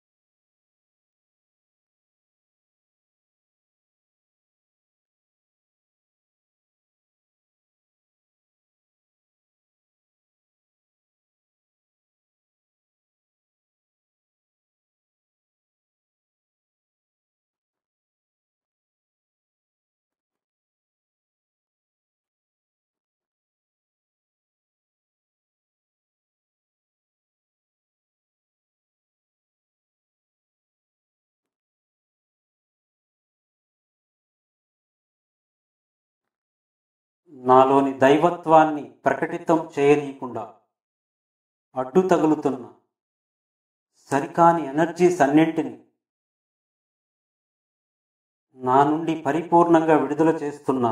నాలోని దైవత్వాన్ని ప్రకటితం చేయనీయకుండా అడ్డు తగులుతున్న సరికాని ఎనర్జీస్ అన్నింటినీ నా నుండి పరిపూర్ణంగా విడుదల చేస్తున్నా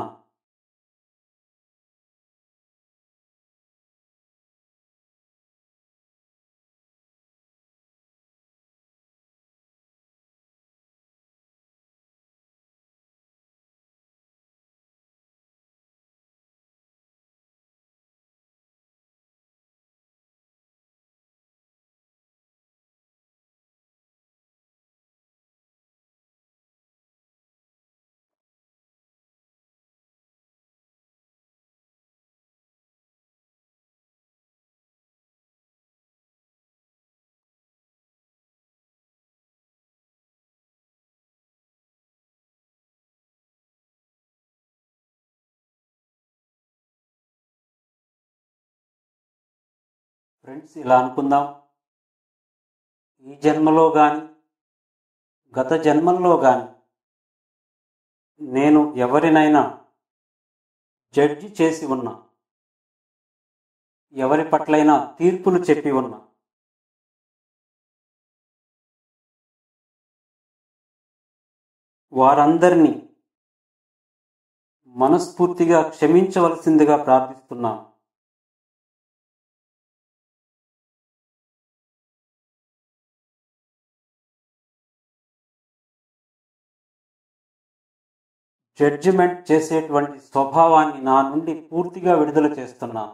ఫ్రెండ్స్ ఇలా అనుకుందాం ఈ జన్మలో కానీ గత జన్మల్లో కానీ నేను ఎవరినైనా జడ్జి చేసి ఉన్నా ఎవరి పట్లైనా తీర్పులు చెప్పి ఉన్నా వారందరినీ మనస్ఫూర్తిగా క్షమించవలసిందిగా ప్రార్థిస్తున్నాను జడ్జిమెంట్ చేసేటువంటి స్వభావాన్ని నా నుండి పూర్తిగా విడుదల చేస్తున్నాను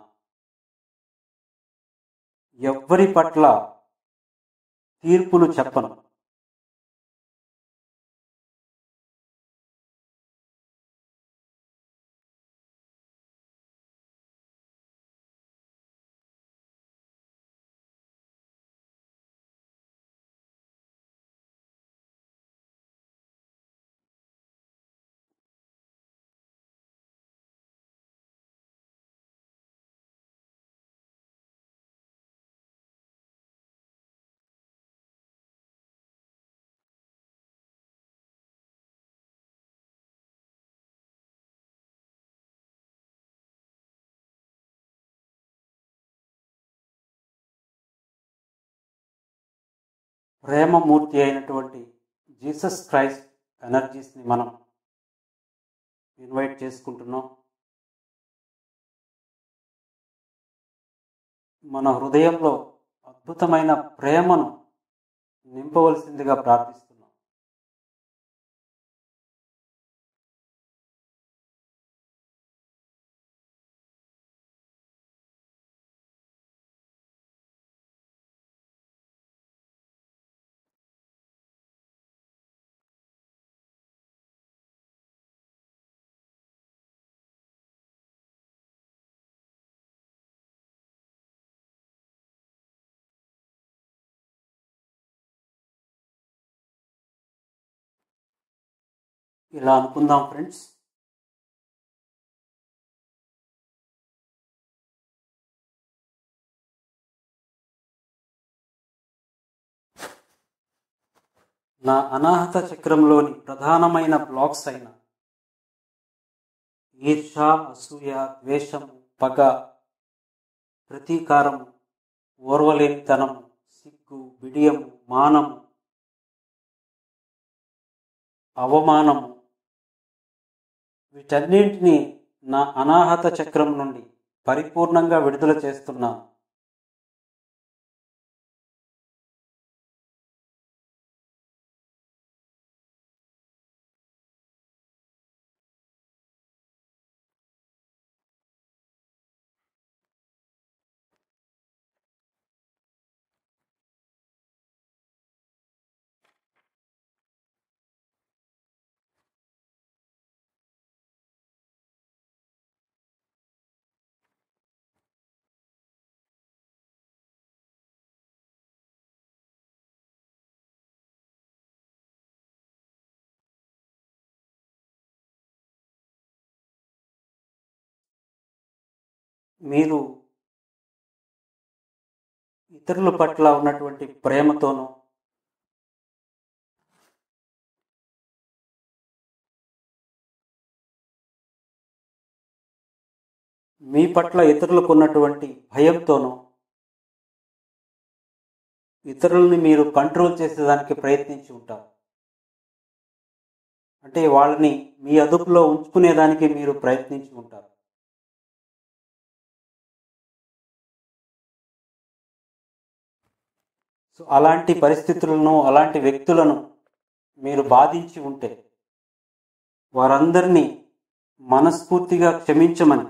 ఎవ్వరి పట్ల తీర్పులు చెప్పను ప్రేమమూర్తి అయినటువంటి జీసస్ క్రైస్ట్ ఎనర్జీస్ని మనం ఇన్వైట్ చేసుకుంటున్నాం మన హృదయంలో అద్భుతమైన ప్రేమను నింపవలసిందిగా ప్రార్థిస్తున్నాం ఇలా అనుకుందాం ఫ్రెండ్స్ నా అనాహత చక్రంలోని ప్రధానమైన బ్లాక్స్ అయిన ఈర్ష అసూయ ద్వేషము పగ ప్రతీకారము ఓర్వలేనితనము సిగ్గు బిడియము మానము అవమానము వీటన్నింటినీ నా అనాహత చక్రం నుండి పరిపూర్ణంగా విడుదల చేస్తున్నాను మీరు ఇతరుల పట్ల ఉన్నటువంటి ప్రేమతోనూ మీ పట్ల ఇతరులకు ఉన్నటువంటి భయంతోనూ ఇతరులని మీరు కంట్రోల్ చేసేదానికి ప్రయత్నించి ఉంటారు అంటే వాళ్ళని మీ అదుపులో ఉంచుకునేదానికి మీరు ప్రయత్నించి ఉంటారు సో అలాంటి పరిస్థితులను అలాంటి వ్యక్తులను మీరు బాధించి ఉంటే వారందరినీ మనస్ఫూర్తిగా క్షమించమని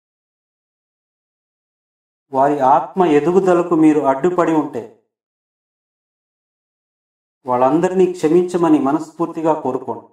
వారి ఆత్మ ఎదుగుదలకు మీరు అడ్డుపడి ఉంటే వాళ్ళందరినీ క్షమించమని మనస్ఫూర్తిగా కోరుకోండి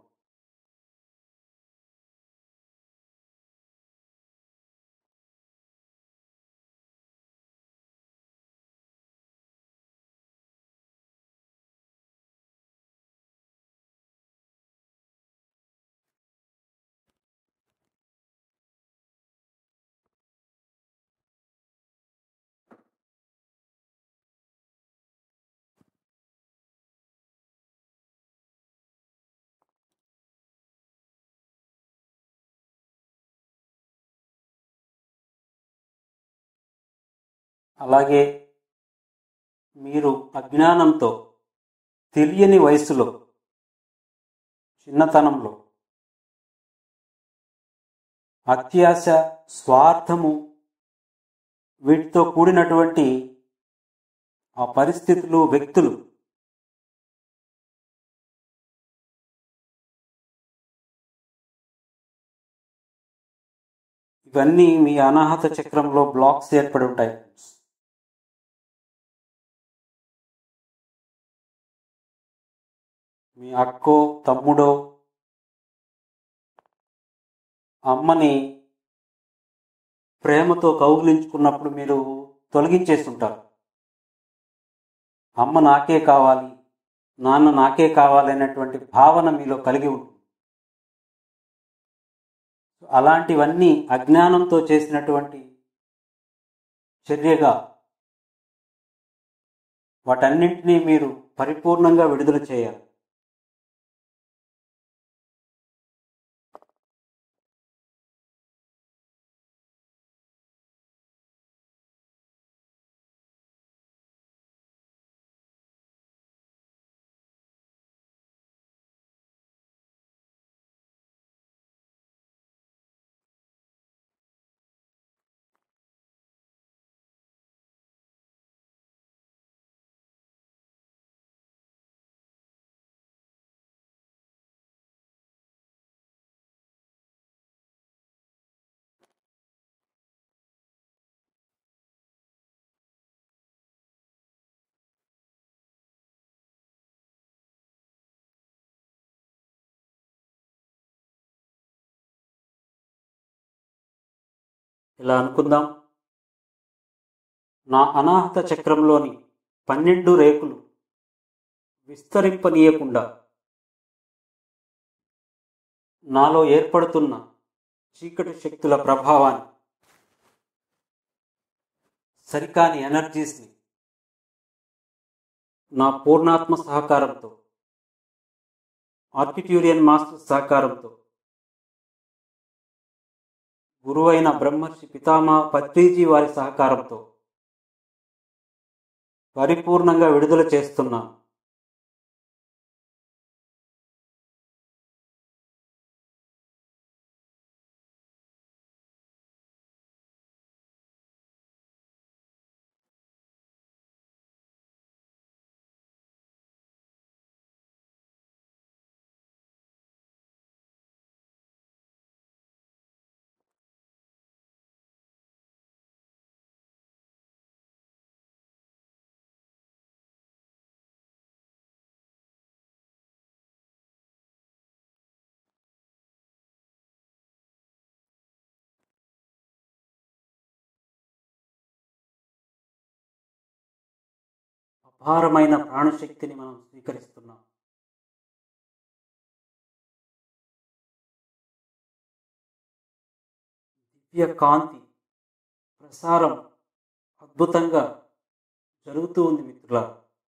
అలాగే మీరు అజ్ఞానంతో తెలియని వయసులో చిన్నతనంలో అత్యాశ స్వార్థము వీటితో కూడినటువంటి ఆ పరిస్థితులు వ్యక్తులు ఇవన్నీ మీ అనాహత చక్రంలో బ్లాక్స్ ఏర్పడి ఉంటాయి మీ అక్కో తమ్ముడో అమ్మని ప్రేమతో కౌగిలించుకున్నప్పుడు మీరు తొలగించేస్తుంటారు అమ్మ నాకే కావాలి నాన్న నాకే కావాలి అనేటువంటి భావన మీలో కలిగి ఉంటుంది అలాంటివన్నీ అజ్ఞానంతో చేసినటువంటి చర్యగా వాటన్నింటినీ మీరు పరిపూర్ణంగా విడుదల చేయాలి ఇలా అనుకుందాం నా అనాహత చక్రంలోని పన్నెండు రేకులు విస్తరింపనీయకుండా నాలో ఏర్పడుతున్న చీకటి శక్తుల ప్రభావాన్ని సరికాని ఎనర్జీస్ని నా పూర్ణాత్మ సహకారంతో ఆర్కిట్యూరియన్ మాస్టర్ సహకారంతో గురువైన బ్రహ్మర్షి పితామా పత్రిజీ వారి సహకారంతో పరిపూర్ణంగా విడుదల చేస్తున్నాను అపారమైన ప్రాణశక్తిని మనం స్వీకరిస్తున్నాం దివ్య కాంతి ప్రసారం అద్భుతంగా జరుగుతూ ఉంది మిత్రుల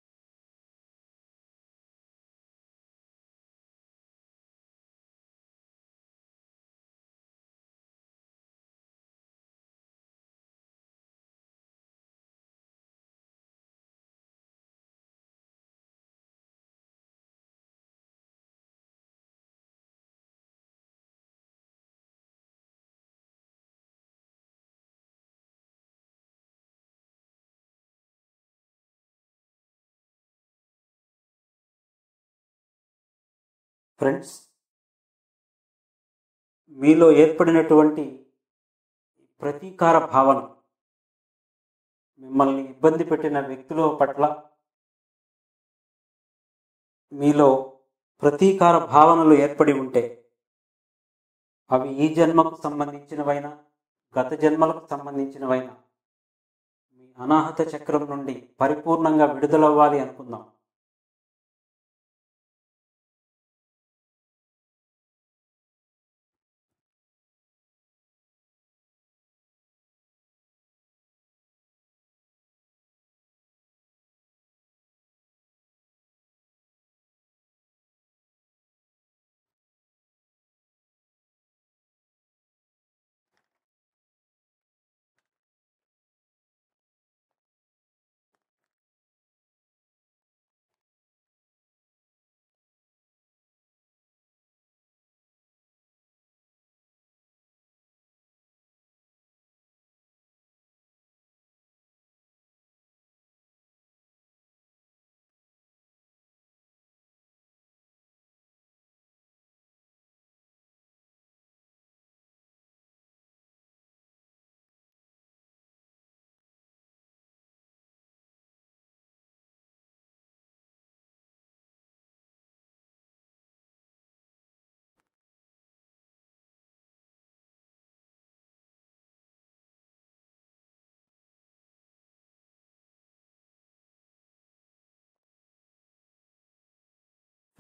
ఫ్రెండ్స్ మీలో ఏర్పడినటువంటి ప్రతీకార భావన మిమ్మల్ని ఇబ్బంది పెట్టిన వ్యక్తుల పట్ల మీలో ప్రతీకార భావనలు ఏర్పడి ఉంటే అవి ఈ జన్మకు సంబంధించినవైనా గత జన్మలకు సంబంధించినవైనా మీ అనాహత చక్రం నుండి పరిపూర్ణంగా విడుదలవ్వాలి అనుకుందాం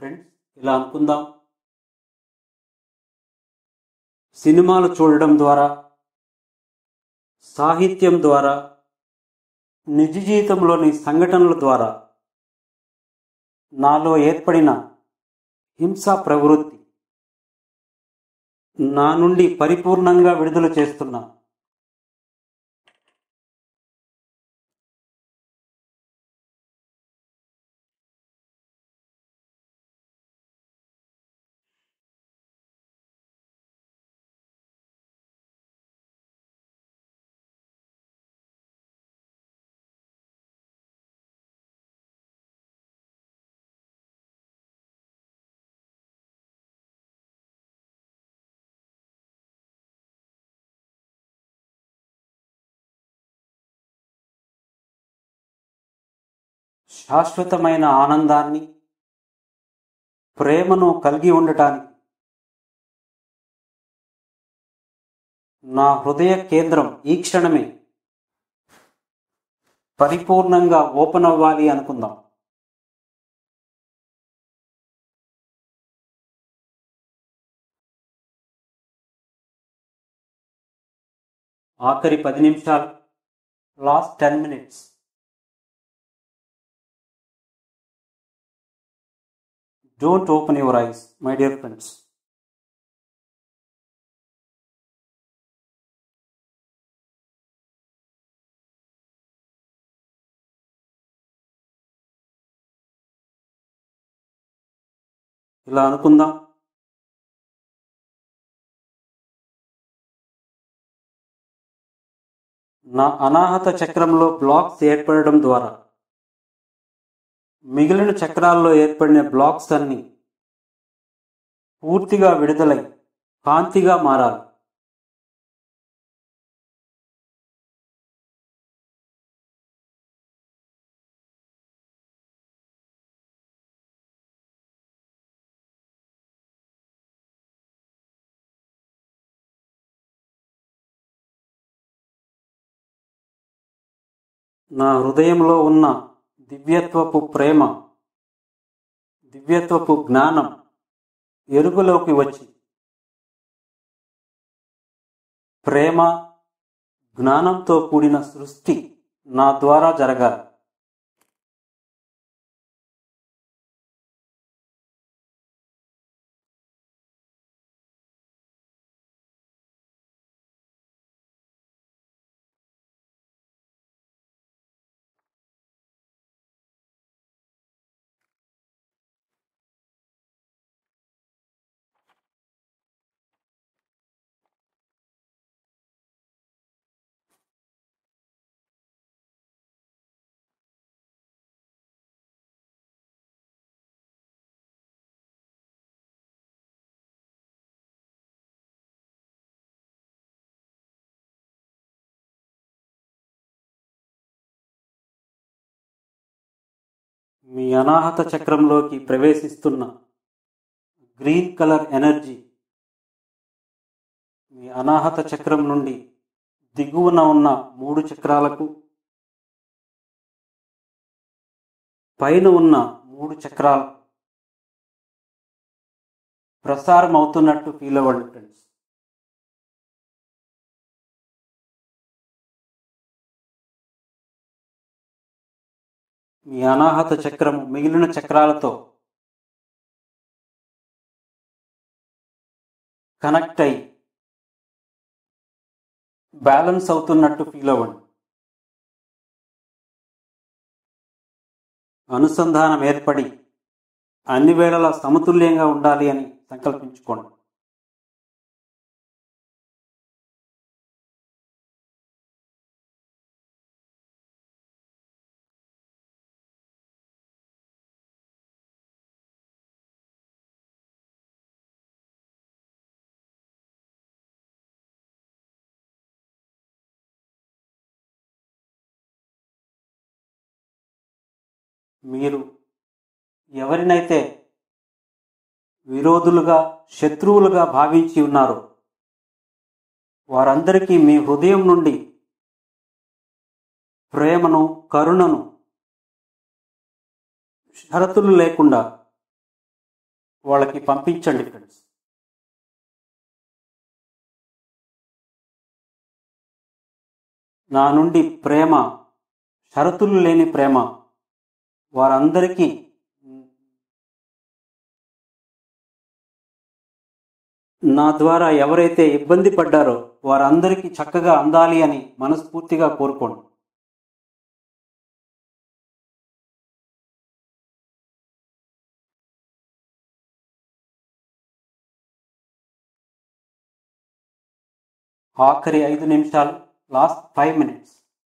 ఫ్రెండ్స్ ఇలా అనుకుందాం సినిమాలు చూడడం ద్వారా సాహిత్యం ద్వారా నిజ జీవితంలోని సంఘటనల ద్వారా నాలో ఏర్పడిన హింసా ప్రవృత్తి నా నుండి పరిపూర్ణంగా విడుదల చేస్తున్నా శాశ్వతమైన ఆనందాన్ని ప్రేమను కలిగి ఉండటానికి నా హృదయ కేంద్రం ఈ క్షణమే పరిపూర్ణంగా ఓపెన్ అవ్వాలి అనుకుందాం ఆఖరి పది నిమిషాలు last ten minutes Don't open your eyes, my dear friends. ఇలా అనుకుందాం నా అనాహత చక్రంలో బ్లాక్స్ ఏర్పడడం ద్వారా మిగిలిన చక్రాల్లో ఏర్పడిన బ్లాక్స్ అన్ని పూర్తిగా విడుదలై కాంతిగా మారాలి నా హృదయంలో ఉన్న దివ్యత్వపు ప్రేమ దివ్యత్వపు జ్ఞానం ఎరుకలోకి వచ్చి ప్రేమ జ్ఞానంతో కూడిన సృష్టి నా ద్వారా జరగాలి మీ అనాహత చక్రంలోకి ప్రవేశిస్తున్న గ్రీన్ కలర్ ఎనర్జీ మీ అనాహత చక్రం నుండి దిగువన ఉన్న మూడు చక్రాలకు పైన ఉన్న మూడు చక్రాలకు ప్రసారం అవుతున్నట్టు ఫీల్ అవ్వండి ఫ్రెండ్స్ మీ అనాహత చక్రం మిగిలిన చక్రాలతో కనెక్ట్ అయి బ్యాలెన్స్ అవుతున్నట్టు ఫీల్ అవ్వండి అనుసంధానం ఏర్పడి అన్ని వేళలా సమతుల్యంగా ఉండాలి అని సంకల్పించుకోండి మీరు ఎవరినైతే విరోధులుగా శత్రువులుగా భావించి ఉన్నారో వారందరికీ మీ హృదయం నుండి ప్రేమను కరుణను షరతులు లేకుండా వాళ్ళకి పంపించండి ఫ్రెండ్స్ నా నుండి ప్రేమ షరతులు లేని ప్రేమ వారందరికీ నా ద్వారా ఎవరైతే ఇబ్బంది పడ్డారో వారందరికీ చక్కగా అందాలి అని మనస్ఫూర్తిగా కోరుకోండి ఆఖరి ఐదు నిమిషాలు లాస్ట్ ఫైవ్ మినిట్స్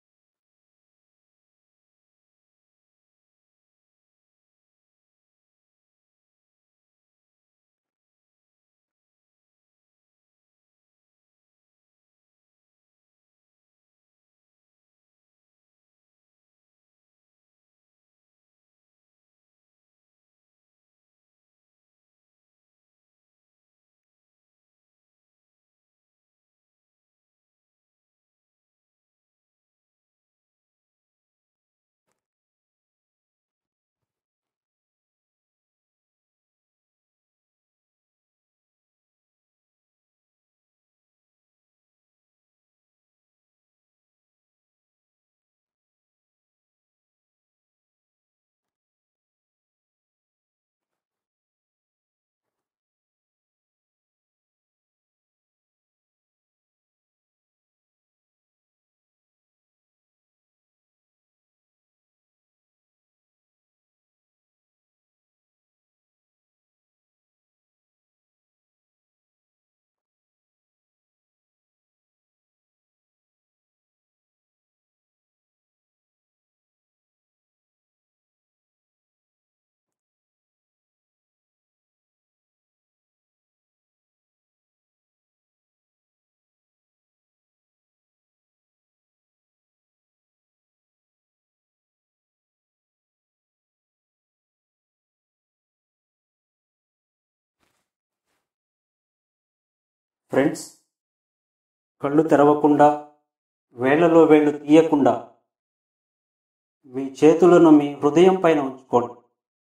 ఫ్రెండ్స్ కళ్ళు తెరవకుండా వేళ్లలో వేళ్ళు తీయకుండా మీ చేతులను మీ హృదయం పైన ఉంచుకోండి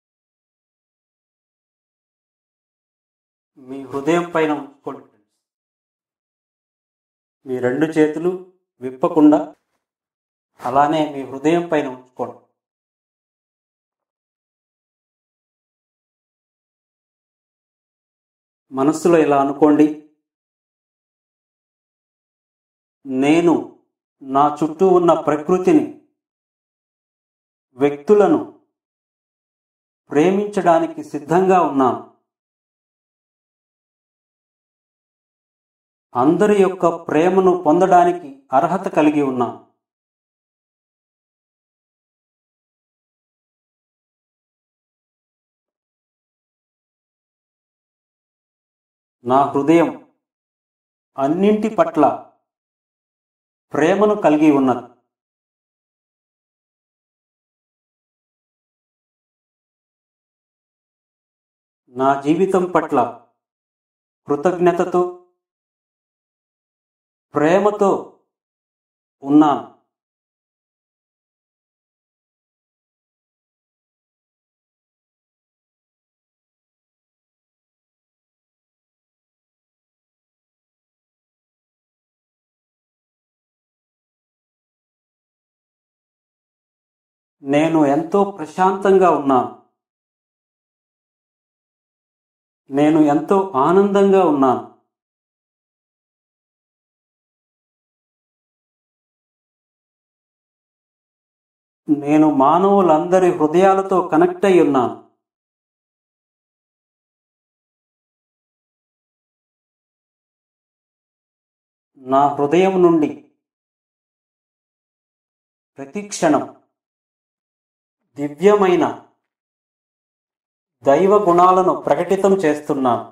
మీ హృదయం పైన ఉంచుకోండి ఫ్రెండ్స్ మీ రెండు చేతులు విప్పకుండా అలానే మీ హృదయం పైన ఉంచుకోండి మనస్సులో ఇలా అనుకోండి నేను నా చుట్టూ ఉన్న ప్రకృతిని వ్యక్తులను ప్రేమించడానికి సిద్ధంగా ఉన్నాను అందరి యొక్క ప్రేమను పొందడానికి అర్హత కలిగి ఉన్నాను నా హృదయం అన్నింటి పట్ల ప్రేమను కలిగి ఉన్నది నా జీవితం పట్ల కృతజ్ఞతతో ప్రేమతో ఉన్నాను నేను ఎంతో ప్రశాంతంగా ఉన్నాను నేను ఎంతో ఆనందంగా ఉన్నాను నేను మానవులందరి హృదయాలతో కనెక్ట్ అయి ఉన్నాను నా హృదయం నుండి ప్రతి క్షణం దివ్యమైన దైవ గుణాలను ప్రకటితం చేస్తున్నాను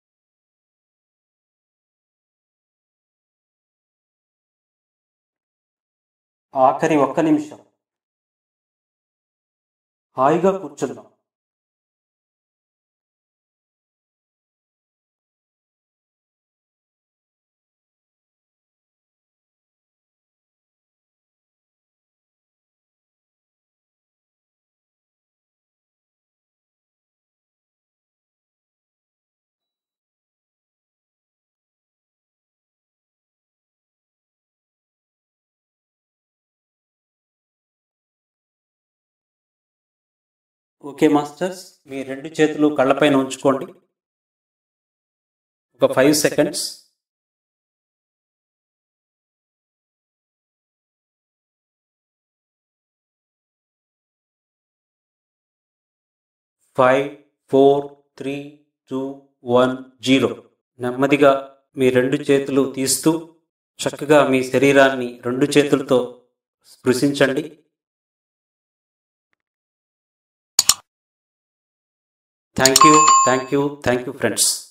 ఆఖరి ఒక్క నిమిషం హాయిగా కూర్చుందాం ఓకే మాస్టర్స్ మీ రెండు చేతులు కళ్ళపైన ఉంచుకోండి ఒక five seconds five four three two one zero నెమ్మదిగా మీ రెండు చేతులు తీస్తూ చక్కగా మీ శరీరాన్ని రెండు చేతులతో స్పృశించండి thank you thank you thank you friends